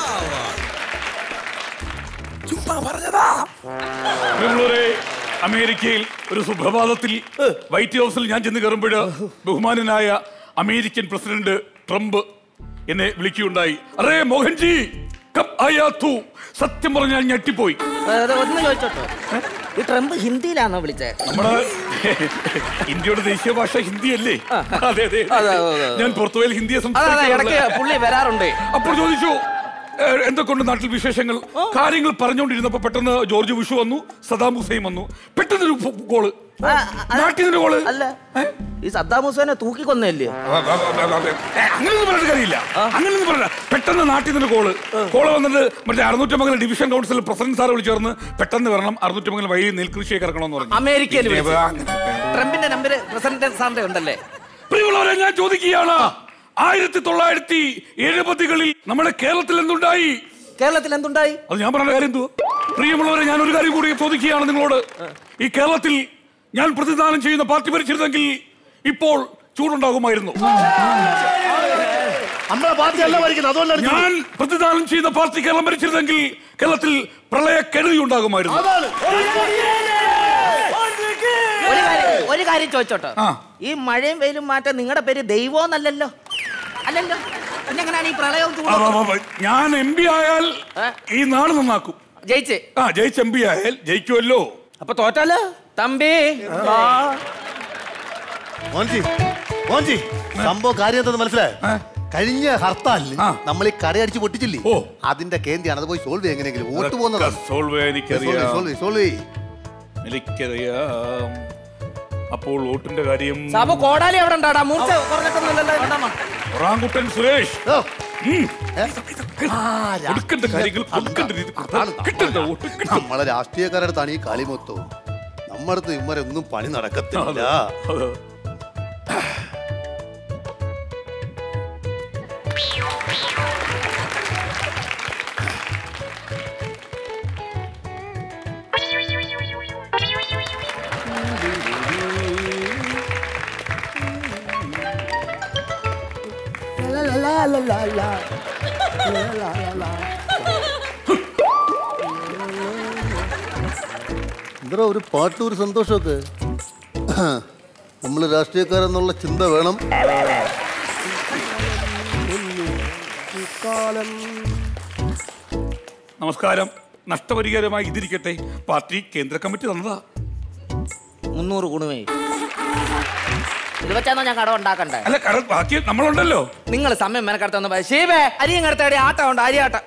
പ്രിയമുള്ളവരെ അമേരിക്കയിൽ ഒരു സുപ്രഭാതത്തിൽ വൈറ്റ് ഹൗസിൽ ഞാൻ ചെന്ന് കയറുമ്പോൾ ബഹുമാനനായ അമേരിക്കൻ പ്രസിഡന്റ് ട്രംപ് എന്നെ വിളിക്കുകയുണ്ടായി അറേ മോഹൻജി കബ് ആയാ തൂ സത്യം പറഞ്ഞാൽ ഞെട്ടിപ്പോയി അത് ഒന്ന് ചോദിച്ചോട്ടോ ഈ ട്രംപ് ഹിന്ദിയിലാണോ വിളിച്ചേ നമ്മുടെ ഇന്ത്യയുടെ ദേശീയ ഭാഷ ഹിന്ദി അല്ലേ അതെ അതെ അതെ, അതെ, അതെ. ഞാൻ പുറത്തുപോയാൽ ഹിന്ദിയെ അതെ, അതെ, ഇടയ്ക്ക് പുള്ളി വരാറുണ്ട്. അപ്പോൾ ചോദിച്ചു "ഏ, എന്തൊക്കെയുണ്ട് നാട്ടിൽ വിശേഷങ്ങൾ കാര്യങ്ങൾ പറഞ്ഞുകൊണ്ടിരുന്നപ്പോ പെട്ടെന്ന് ജോർജ് വിഷു വന്നു സദാം ഹുസൈൻ വന്നു പെട്ടെന്ന് ഒരു കോള് നാട്ടിൽ നിന്ന് കോള് അല്ല ഈ സദ്ദാം ഹുസൈനെ തൂക്കിക്കൊന്നല്ലേ അങ്ങനെയൊന്നും പറഞ്ഞിട്ട് കാര്യമില്ല അങ്ങനെയൊന്നും പറഞ്ഞ പെട്ടെന്ന് നാട്ടിൽ നിന്ന് കോള് കോള് വന്നിട്ട് മറ്റേ Arunnoottimangalam division council president sir വിളിച്ചു ചേർന്ന് പെട്ടെന്ന് വരണം അറുന്നൂറ്റമംഗലം വഴി നെൽകൃഷിയൊക്കെ ഇറക്കണമെന്ന് പറഞ്ഞു അമേരിക്കയിൽ പിന്നെ വിളിച്ചു. അങ്ങനെ. ട്രംപിന്റെ നമ്പർ പ്രസിഡന്റ് സാറിന്റെ ഉണ്ടല്ലേ പ്രിയമുള്ളവരെ ഞാൻ ചോദിക്കുകയാണ് ആയിരത്തി തൊള്ളായിരത്തി എഴുപതുകളിൽ നമ്മുടെ കേരളത്തിൽ എന്തുണ്ടായി കേരളത്തിൽ എന്തുണ്ടായി അത് ഞാൻ പറഞ്ഞ കാര്യം എന്തുവാ പ്രിയമുള്ളവരെ ഞാൻ ഒരു കാര്യം കൂടി ചോദിക്കുകയാണ് നിങ്ങളോട് ഈ കേരളത്തിൽ ഞാൻ പ്രതിദാനം ചെയ്യുന്ന പാർട്ടി ഭരിച്ചിരുന്നെങ്കിൽ ഇപ്പോൾ ചൂടുണ്ടാകുമായിരുന്നു നമ്മളെ പാർട്ടി അല്ല ഭരിക്കുന്നത് അതുകൊണ്ടാണ് ഞാൻ പ്രതിദാനം ചെയ്യുന്ന പാർട്ടി കേരളം ഭരിച്ചിരുന്നെങ്കിൽ കേരളത്തിൽ പ്രളയക്കെടുതി ഉണ്ടാകുമായിരുന്നു ഒരു കാര്യം ഒരു കാര്യം ചോദിച്ചോട്ടോ ഈ മഴയും വെയിലും മാറ്റാൻ നിങ്ങളുടെ പേര് ദൈവമെന്നല്ലല്ലോ അല്ലല്ലോ പിന്നെ എങ്ങനെയാണ് ഈ പ്രളയവും ആ, ആ, ആ, ആ. ഞാൻ എം പി ആയാൽ ഈ നാട് നന്നാക്കും ജയിച്ച് ആ ജയിച്ച് എം പി ആയാൽ ജയിക്കുമല്ലോ അപ്പൊ തോറ്റാലോ തമ്പി വാ. മോൻജി മോൻജി സംഭവം കാര്യം എന്താന്ന് മനസ്സിലായോ കഴിഞ്ഞ ഹർത്താലിൽ നമ്മൾ ഈ കടയടിച്ച് പൊട്ടിച്ചില്ലേ അതിന്റെ കേന്ദ്രമാണ് അത് പോയി സോൾവ് ചെയ്യാൻ എങ്ങനെയെങ്കിലും വോട്ട് പോകുന്നതാണ് സോൾവ് എനിക്കറിയാം സോൾവ് സോൾവ് ചെയ്യ് എനിക്കറിയാം അപ്പോൾ വോട്ടിന്റെ കാര്യം സാബു കോടാലി അവിടെ ഉണ്ടാടാ മൂർച്ച കുറഞ്ഞിട്ടൊന്നുമില്ലല്ലോ ഉണ്ടാമോ ഒറാങ്കുട്ടൻ സുരേഷ് ഉം. കൊടുക്കേണ്ട കാര്യങ്ങൾ കൊടുക്കേണ്ട രീതി കൊടുത്താൽ കിട്ടേണ്ട വോട്ട് നമ്മളെ രാഷ്ട്രീയക്കാരുടെ അടുത്താണ് ഈ കളി മൊത്തവും നമ്മുടെ അടുത്ത് ഇമ്മരൊന്നും പണി നടക്കത്തില്ല അതെ. എന്താ ഒരു പാട്ടും ഒരു സന്തോഷമൊക്കെ നമ്മൾ രാഷ്ട്രീയക്കാരെന്നുള്ള ചിന്ത വേണം നമസ്കാരം നഷ്ടപരിഹാരമായി ഇതിരിക്കട്ടെ പാർട്ടി കേന്ദ്ര കമ്മിറ്റി തന്നതാ മുന്നൂറ് ഗുണമേ ഇത് വെച്ചാണോ ഞാൻ കട ഉണ്ടാക്കണ്ടേ അല്ല കട ബാക്കി നമ്മളുണ്ടല്ലോ നിങ്ങൾ സമയം മെനക്കെടുത്തൊന്ന് ശീവേ അരിയും കടത്തേടി ആട്ടം ഉണ്ട് അരിയാട്ടം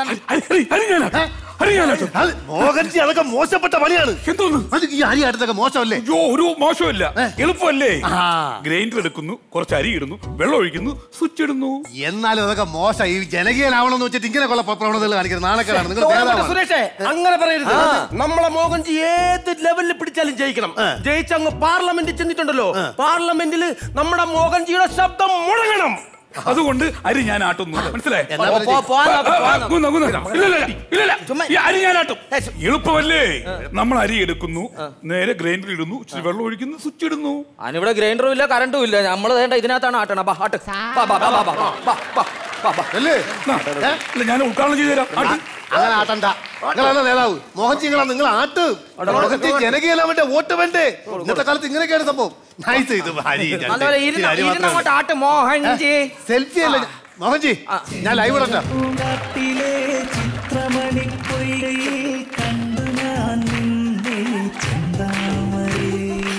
മോഹൻജി അതൊക്കെ മോശപ്പെട്ട പണിയാണ് എന്തോന്ന് അത് ഈ അരി അടുത്തൊക്കെ മോശമല്ലേ അയ്യോ ഒരു മോശമില്ല എളുപ്പമല്ലേ ഗ്രൈൻഡർ എടുക്കുന്നു കുറച്ച് അരി ഇടുന്നു വെള്ളം ഒഴിക്കുന്നു സ്വിച്ച് ഇടുന്നു എന്നാലും അതൊക്കെ മോശം ഈ ജനകീയനാവണമെന്ന് വെച്ചിട്ട് ഇങ്ങനെ കൊള്ള പ്രവണതകൾ കാണിക്കുന്നത് നാണക്കേടാണ് നിങ്ങൾ ഭേദമാണ്. സുരേഷേ അങ്ങനെ പറയരുത് നമ്മളെ മോഹൻജി ഏത് ലെവലിൽ പിടിച്ചാലും ജയിക്കണം ജയിച്ചങ്ങ് പാർലമെന്റിൽ ചെന്നിട്ടുണ്ടല്ലോ പാർലമെന്റിൽ നമ്മുടെ മോഹൻജിയുടെ ശബ്ദം മുഴങ്ങണം അതുകൊണ്ട് അരി ഞാൻ ആട്ടുന്നു മനസ്സിലായി എന്നാ പോ, പോ, പോ, പോ, പോ. ഈ അരി ഞാൻ ആട്ടും എളുപ്പമല്ലേ നമ്മൾ അരി എടുക്കുന്നു നേരെ ഗ്രൈൻഡർ ഇടുന്നു ഇച്ചിരി വെള്ളം ഒഴിക്കുന്നു സ്വിച്ച് ഇടുന്നു അതിനിവിടെ ഗ്രൈൻഡറും ഇല്ല കറണ്ടും ഇല്ല നമ്മൾ വേണ്ട ഇതിനകത്താണ് ആട്ടണം ബാ ആട്ട് ബാ ബാ ബാ ബാ ബാ ബാ ബാ ബാ ബാ അല്ലേ അല്ല ഞാൻ ഉദ്ഘാടനം ചെയ്തു തരാം ആട്ട്. അങ്ങനെ ആട്ടണ്ട നിങ്ങളാണ് നേതാവ് മോഹൻജി നിങ്ങളാ നിങ്ങൾ ആട്ട് മോഹൻജി ജനകീയനാ വേണ്ടേ വോട്ട് വേണ്ടേ ഇന്നത്തെ കാലത്ത് ഇങ്ങനെയൊക്കെയാണ് സംഭവം നൈസ് ഇത് അരി രണ്ട്. നല്ലപോലെ ഇച്ചിരി ഇരുന്ന് അരി മാത്രമേ ഇരുന്നങ്ങോട്ട് ആട്ട് മോഹൻജി സെൽഫി അല്ല മോഹൻജി ഞാൻ ലൈവ് ഇടണ്ട പൂങ്കാട്ടിലെ ചിത്രമണിപ്പൊയ്കയിൽ കണ്ടു ഞാൻ നിന്നെ ചിന്താമരേ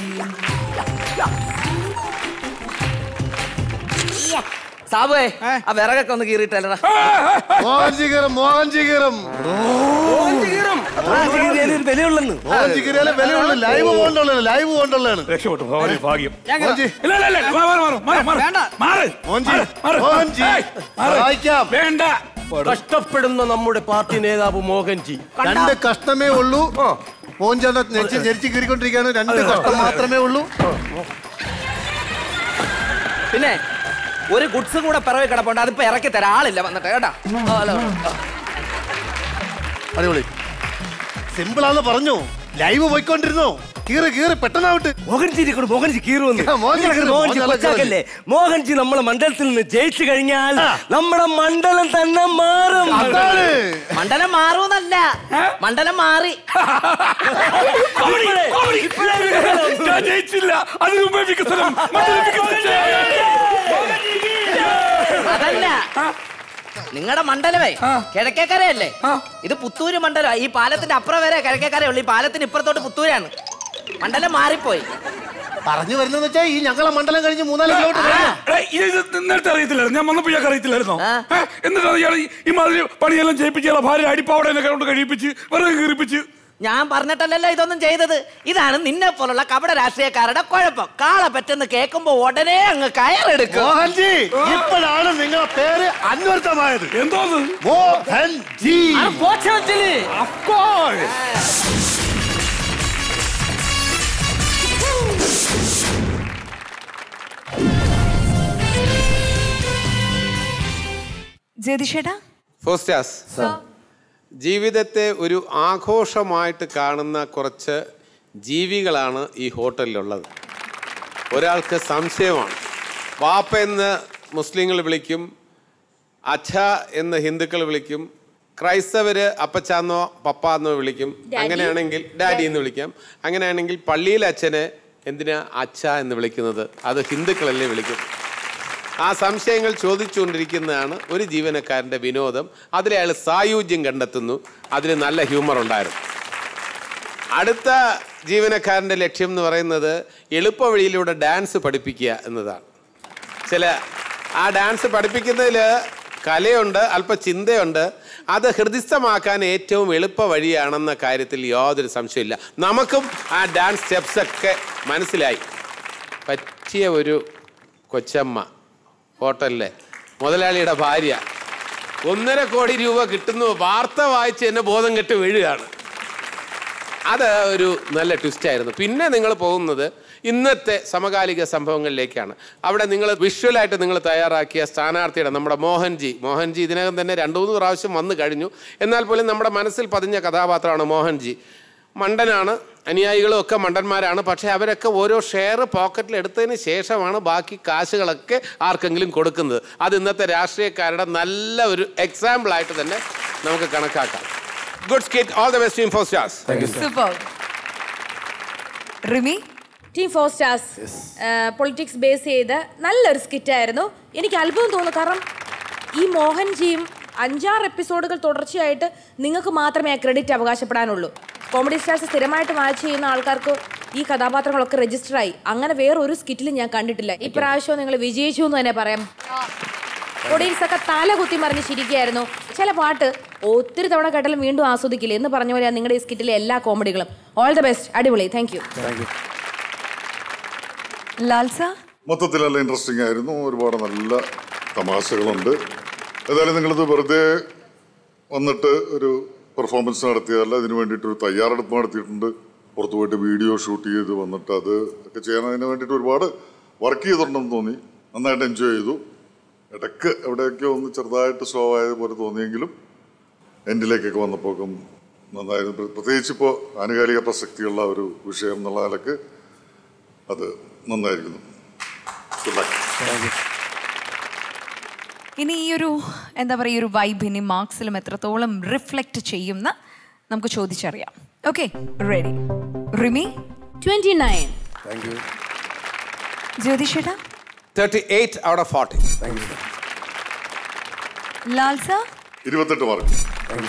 സാബുവേ ആ വിറകൊക്കെ ഒന്ന് കീറിയിട്ടല്ലടാ മോഹൻജി കീറും മോഹൻജി കീറും വിലയുള്ളെന്ന് മോഹൻജി കീറിയാലേ വിലയുള്ളൂ ലൈവ് പോകണ്ടുള്ളതാണ് ലൈവ് പോകണ്ടുള്ളതാണ് രക്ഷപ്പെട്ടു ഭഗവാനെ ഭാഗ്യം മോഹൻജി ഇല്ല, ഇല്ല, ഇല്ല, മാറ്, മാറ്, മാറ്, മാറ്, മാറ്. മോഹൻജി മാറ്, മാറ്. മോഹൻജി ഏയ്, മാറ്. സഹായിക്കാം വേണ്ട കഷ്ടപ്പെടുന്ന നമ്മുടെ പാർട്ടി നേതാവ് മോഹൻജി രണ്ട് കഷ്ടമേ ഉള്ളൂ മോഹൻചാണ്ട ഞെരിച്ച് ഞെരിച്ച് കീറിക്കൊണ്ടിരിക്കുകയാണ് രണ്ട് കഷ്ടം മാത്രമേ ഉള്ളൂ പിന്നെ ഒരു ഗുഡ്സും കൂടെ പിറവി കിടപ്പുണ്ട് അതിപ്പോ ഇറക്കി തരാം ആളില്ല വന്നിട്ട് കേട്ടാ ഹലോ അടിപൊളി സിമ്പിളാന്ന് പറഞ്ഞു ലൈവ് പോയിക്കൊണ്ടിരുന്നോ കീറ് കീറ് പെട്ടെന്നാവട്ടെ മോഹൻജി ഇരിക്കണു, മോഹൻജി കീറുവന്ന് മോഹൻജി കീറ്, മോഹൻജി മോഹൻജി കൊച്ചാക്കല്ലേ മോഹൻജി നമ്മളെ മണ്ഡലത്തിൽ നിന്ന് ജയിച്ചു കഴിഞ്ഞാൽ നമ്മുടെ മണ്ഡലം തന്നെ മാറും മണ്ഡലം മാറൂന്നല്ല മണ്ഡലം മാറി കോമഡി, കോമഡി. ഞാൻ ജയിച്ചില്ല അതിനു മുമ്പേ വികസനം മറ്റൊരു വികസിച്ചേ. അതല്ല നിങ്ങളുടെ മണ്ഡലമേ കിഴക്കേക്കരയല്ലേ ഇത് പുത്തൂര് മണ്ഡലം ഈ പാലത്തിന്റെ അപ്പുറം വരെ കിഴക്കേക്കരയേ ഉള്ളൂ ഈ പാലത്തിന് ഇപ്പുറത്തോട്ട് പുത്തൂരാണ് മണ്ഡലം മാറിപ്പോയി പറഞ്ഞു വരുന്നതെന്ന് വെച്ചാൽ ഈ ഞങ്ങളെ മണ്ഡലം കഴിഞ്ഞ് മൂന്നാല് കിലോമീറ്റർ കഴിഞ്ഞു ഏയ്, ഇത് നേരത്തെ അറിയത്തില്ലായിരുന്നു ഞാൻ വന്നപ്പോ ഇയാൾക്ക് അറിയത്തില്ലായിരുന്നോ ഏ? എന്നിട്ടാണ് ഇയാൾ ഈ- ഈ മാതിരി പണിയെല്ലാം ചെയ്യിപ്പിച്ച് ഇയാളെ ഭാര്യ അടിപ്പാവടെ എന്നെ കൊണ്ട് കഴിപ്പിച്ച് വെറുതെ കീറിപ്പിച്ച് ഞാൻ പറഞ്ഞിട്ടല്ലല്ലോ ഇതൊന്നും ചെയ്തത് ഇതാണ് നിന്നെ പോലുള്ള കപട രാഷ്ട്രീയക്കാരുടെ കുഴപ്പം കാള പറ്റെന്ന് കേൾക്കുമ്പോ ഉടനെ അങ്ങ് കയറെടുക്കും മോഹൻജി ഇപ്പോഴാണ് നിങ്ങളുടെ പേര് അന്വർത്ഥമായത് എന്തോന്ന് മോഹൻജി ജ്യോതിഷേട്ടാ ഫോസ്റ്റാസ് ജീവിതത്തെ ഒരു ആഘോഷമായിട്ട് കാണുന്ന കുറച്ച് ജീവികളാണ് ഈ ഹോട്ടലിലുള്ളത് ഒരാൾക്ക് സംശയമാണ് വാപ്പ എന്ന് മുസ്ലിങ്ങൾ വിളിക്കും അച്ഛ എന്ന് ഹിന്ദുക്കൾ വിളിക്കും ക്രൈസ്തവര് അപ്പച്ചാന്നോ പപ്പാന്നോ വിളിക്കും ഡാഡി. അങ്ങനെയാണെങ്കിൽ ഡാഡി എന്ന് വിളിക്കാം അങ്ങനെയാണെങ്കിൽ പള്ളിയിലെ അച്ഛനെ എന്തിനാ അച്ഛ എന്ന് വിളിക്കുന്നത് അത് ഹിന്ദുക്കളല്ലേ വിളിക്കും ആ സംശയങ്ങൾ ചോദിച്ചുകൊണ്ടിരിക്കുന്നതാണ് ഒരു ജീവനക്കാരൻ്റെ വിനോദം അതിൽ അയാൾ സായുജ്യം കണ്ടെത്തുന്നു അതിന് നല്ല ഹ്യൂമർ ഉണ്ടായിരുന്നു അടുത്ത ജീവനക്കാരൻ്റെ ലക്ഷ്യം എന്ന് പറയുന്നത് എളുപ്പ വഴിയിലൂടെ ഡാൻസ് പഠിപ്പിക്കുക എന്നതാണ് ചില ആ ഡാൻസ് പഠിപ്പിക്കുന്നതിൽ കലയുണ്ട് അല്പ ചിന്തയുണ്ട് അത് ഹൃദിസ്ഥമാക്കാൻ ഏറ്റവും എളുപ്പ വഴിയാണെന്ന കാര്യത്തിൽ യാതൊരു സംശയമില്ല നമുക്കും ആ ഡാൻസ് സ്റ്റെപ്സ് ഒക്കെ മനസ്സിലായി പറ്റിയ ഒരു കൊച്ചമ്മ ഹോട്ടലിലെ മുതലാളിയുടെ ഭാര്യ ഒന്നര കോടി രൂപ കിട്ടുന്നു വാർത്ത വായിച്ച് എന്നെ ബോധം കെട്ട് വീഴുകയാണ് അത് ഒരു നല്ല ട്വിസ്റ്റായിരുന്നു പിന്നെ നിങ്ങൾ പോകുന്നത് ഇന്നത്തെ സമകാലിക സംഭവങ്ങളിലേക്കാണ് അവിടെ നിങ്ങൾ വിഷ്വലായിട്ട് നിങ്ങൾ തയ്യാറാക്കിയ സ്ഥാനാർത്ഥിയുടെ നമ്മുടെ മോഹൻജി മോഹൻജി ഇതിനകം തന്നെ രണ്ടു മൂന്ന് പ്രാവശ്യം വന്നു കഴിഞ്ഞു എന്നാൽ പോലും നമ്മുടെ മനസ്സിൽ പതിഞ്ഞ കഥാപാത്രമാണ് മോഹൻജി മണ്ടനാണ് അനുയായികളും ഒക്കെ മണ്ടന്മാരാണ് പക്ഷേ അവരൊക്കെ ഓരോ ഷെയർ പോക്കറ്റിൽ എടുത്തതിന് ശേഷമാണ് ബാക്കി കാശുകളൊക്കെ ആർക്കെങ്കിലും കൊടുക്കുന്നത് അത് ഇന്നത്തെ രാഷ്ട്രീയക്കാരുടെ നല്ല ഒരു എക്സാമ്പിളായിട്ട് തന്നെ നമുക്ക് കണക്കാക്കാം good skit all the best team four stars super Rimi team four stars politics base ചെയ്ത് നല്ലൊരു സ്കിറ്റായിരുന്നു എനിക്ക് അത്ഭുതം തോന്നുന്നു കാരണം ഈ മോഹൻജിയും അഞ്ചാറ് എപ്പിസോഡുകൾ തുടർച്ചയായിട്ട് നിങ്ങൾക്ക് മാത്രമേ ആ ക്രെഡിറ്റ് അവകാശപ്പെടാനുള്ളൂ കോമഡി സ്റ്റാർസ് സ്ഥിരമായിട്ട് വാച്ച് ചെയ്യുന്ന ആൾക്കാർക്ക് ഈ കഥാപാത്രങ്ങളൊക്കെ രജിസ്റ്റർ ആയി അങ്ങനെ വേറെ ഒരു സ്കിറ്റിലും ഞാൻ കണ്ടിട്ടില്ല ഇപ്രാവശ്യം നിങ്ങൾ വിജയിച്ചു എന്ന് തന്നെ പറയാം ഒഡീൻസ് ഒക്കെ തല കുത്തി മറിഞ്ഞ് ചിരിക്കുകയായിരുന്നു ചില പാട്ട് ഒത്തിരി തവണ കേട്ടാലും വീണ്ടും ആസ്വദിക്കില്ല എന്ന് പറഞ്ഞ പോലെ നിങ്ങളുടെ ഈ സ്കിറ്റിലെ എല്ലാ കോമഡികളും ഓൾ ദ ബെസ്റ്റ് അടിപൊളി താങ്ക് യു ലാൽസ മൊത്തത്തിൽ നല്ല ഇൻട്രസ്റ്റിംഗ് ആയിരുന്നു ഒരുപാട് നല്ല തമാശകളുണ്ട് ഏതായാലും നിങ്ങളിത് വെറുതെ വന്നിട്ട് ഒരു പെർഫോമൻസ് നടത്തിയതല്ല ഇതിനു വേണ്ടിയിട്ട് ഒരു തയ്യാറെടുപ്പ് നടത്തിയിട്ടുണ്ട് പുറത്തു പോയിട്ട് വീഡിയോ ഷൂട്ട് ചെയ്ത് വന്നിട്ട് അത് ഒക്കെ ചെയ്യാനതിന് വേണ്ടിയിട്ട് ഒരുപാട് വർക്ക് ചെയ്തിട്ടുണ്ടെന്ന് തോന്നി നന്നായിട്ട് എൻജോയ് ചെയ്തു ഇടയ്ക്ക് എവിടെയൊക്കെയോ ഒന്ന് ചെറുതായിട്ട് സ്ലോ ആയതുപോലെ തോന്നിയെങ്കിലും എൻഡിലേക്കൊക്കെ വന്നപ്പോഴും നന്നായിരുന്നു പ്ര- പ്രത്യേകിച്ച് ഇപ്പോൾ ആനുകാലിക പ്രസക്തിയുള്ള ഒരു വിഷയം എന്നുള്ള നിലക്ക് അത് നന്നായിരിക്കുന്നു ഗുഡ് ലക്ക് ഇനി ഈ ഒരു എന്താ പറയുക ഈ ഒരു വൈബ് ഇനി മാർക്സിലും എത്രത്തോളം റിഫ്ലക്റ്റ് ചെയ്യുന്ന നമുക്ക് ചോദിച്ചറിയാം okay ready Rimi twenty nine thank you ജ്യോതിഷേട്ടാ thirty eight out of forty ലാൽസ ഇരുപത്തെട്ട് മാർക്ക്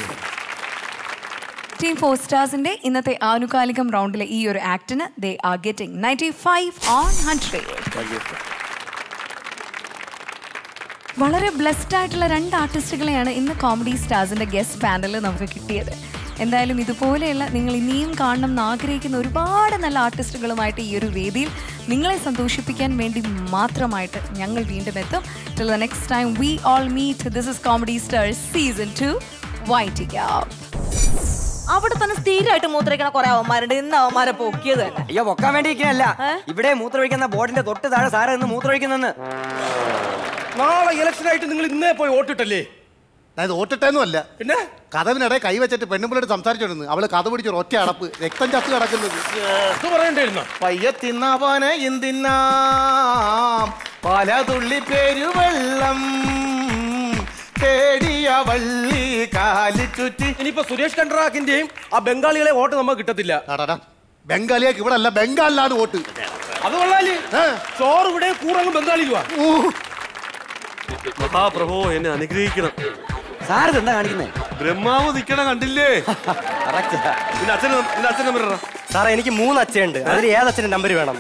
ടീം ഫോർ സ്റ്റാർസിന്റെ ഇന്നത്തെ ആനുകാലികം റൗണ്ടിലെ ഈ ഒരു ആക്ടിന് they are getting ninety five on hundred വളരെ ബ്ലെസ്ഡ് ആയിട്ടുള്ള രണ്ട് ആർട്ടിസ്റ്റുകളെയാണ് ഇന്ന് കോമഡി സ്റ്റാർസിന്റെ ഗസ്റ്റ് പാനലിൽ നമുക്ക് കിട്ടിയത് എന്തായാലും ഇതുപോലെയുള്ള നിങ്ങൾ ഇനിയും കാണണം എന്ന് ആഗ്രഹിക്കുന്ന ഒരുപാട് നല്ല ആർട്ടിസ്റ്റുകളുമായിട്ട് ഈ ഒരു വേദിയിൽ നിങ്ങളെ സന്തോഷിപ്പിക്കാൻ വേണ്ടി മാത്രമായിട്ട് ഞങ്ങൾ വീണ്ടും എത്തും till the next time we all meet this is comedy stars season two വൈറ്റിക്ക അവിടെ തന്നെ സ്ഥിരമായിട്ട് മൂത്രയ്ക്കണ കുറെ അവന്മാരുണ്ട് ഇന്ന് അവന്മാരെ പൊക്കിയത് തന്നെ അയ്യോ പൊക്കാൻ വേണ്ടി ഇരിക്കുന്നല്ല ഇവിടെ മൂത്രമൊഴിക്കുന്ന ബോർഡിന്റെ തൊട്ട് താഴെ സാറ് നിന്ന് മൂത്രമൊഴിക്കുന്നെന്ന് നാളെ ഇലക്ഷൻ ആയിട്ട് നിങ്ങൾ ഇന്നേ പോയി വോട്ടിട്ടല്ലേ അതായത് വോട്ടിട്ടെന്നും അല്ല പിന്നെ കഥവിനിടെ കൈവച്ചിട്ട് പെണ്ണുമ്പിളോട് സംസാരിച്ചോണ്ടിരുന്നു അവള് കഥ പിടിച്ച ഒറ്റ അടപ്പ് രക്തം ചത്ത് കിടക്കുന്നത് ഇത് പറയണ്ടായിരുന്നോ പയ്യ തിന്നവന് എന്തിന്നാം പല തുള്ളി പെരുവെള്ളം തേടിയ വള്ളി കാലി ചുറ്റി ഇനിയിപ്പോ സുരേഷ് കണ്ട്രാക്കിന്റെയും ആ ബംഗാളികളെ വോട്ട് നമുക്ക് കിട്ടത്തില്ല ബംഗാളിയാക്ക് ഇവിടെ അല്ല ബംഗാളിലാണ് വോട്ട് അത് കൊള്ളാല് ചോറ് ഇവിടെ കൂറങ്ങ് ബംഗാളിലുവാ മഹാപ്രഭു എന്നെ അനുഗ്രഹിക്കണം സാർ എന്താ കാണിക്കുന്നേ ബ്രഹ്മാവ് നിക്കണ കണ്ടില്ലേ പിന്നെ അച്ഛൻ നിന്റെ അച്ഛൻ നമ്പർ സാറേ എനിക്ക് മൂന്ന് അച്ഛനുണ്ട് അതിൽ ഏതച്ഛന്റെ നമ്പർ വേണം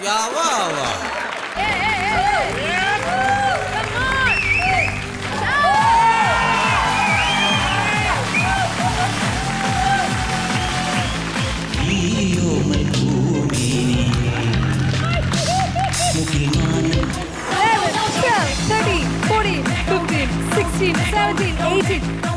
Thirty, forty, fifteen, sixteen, seventeen, eighteen,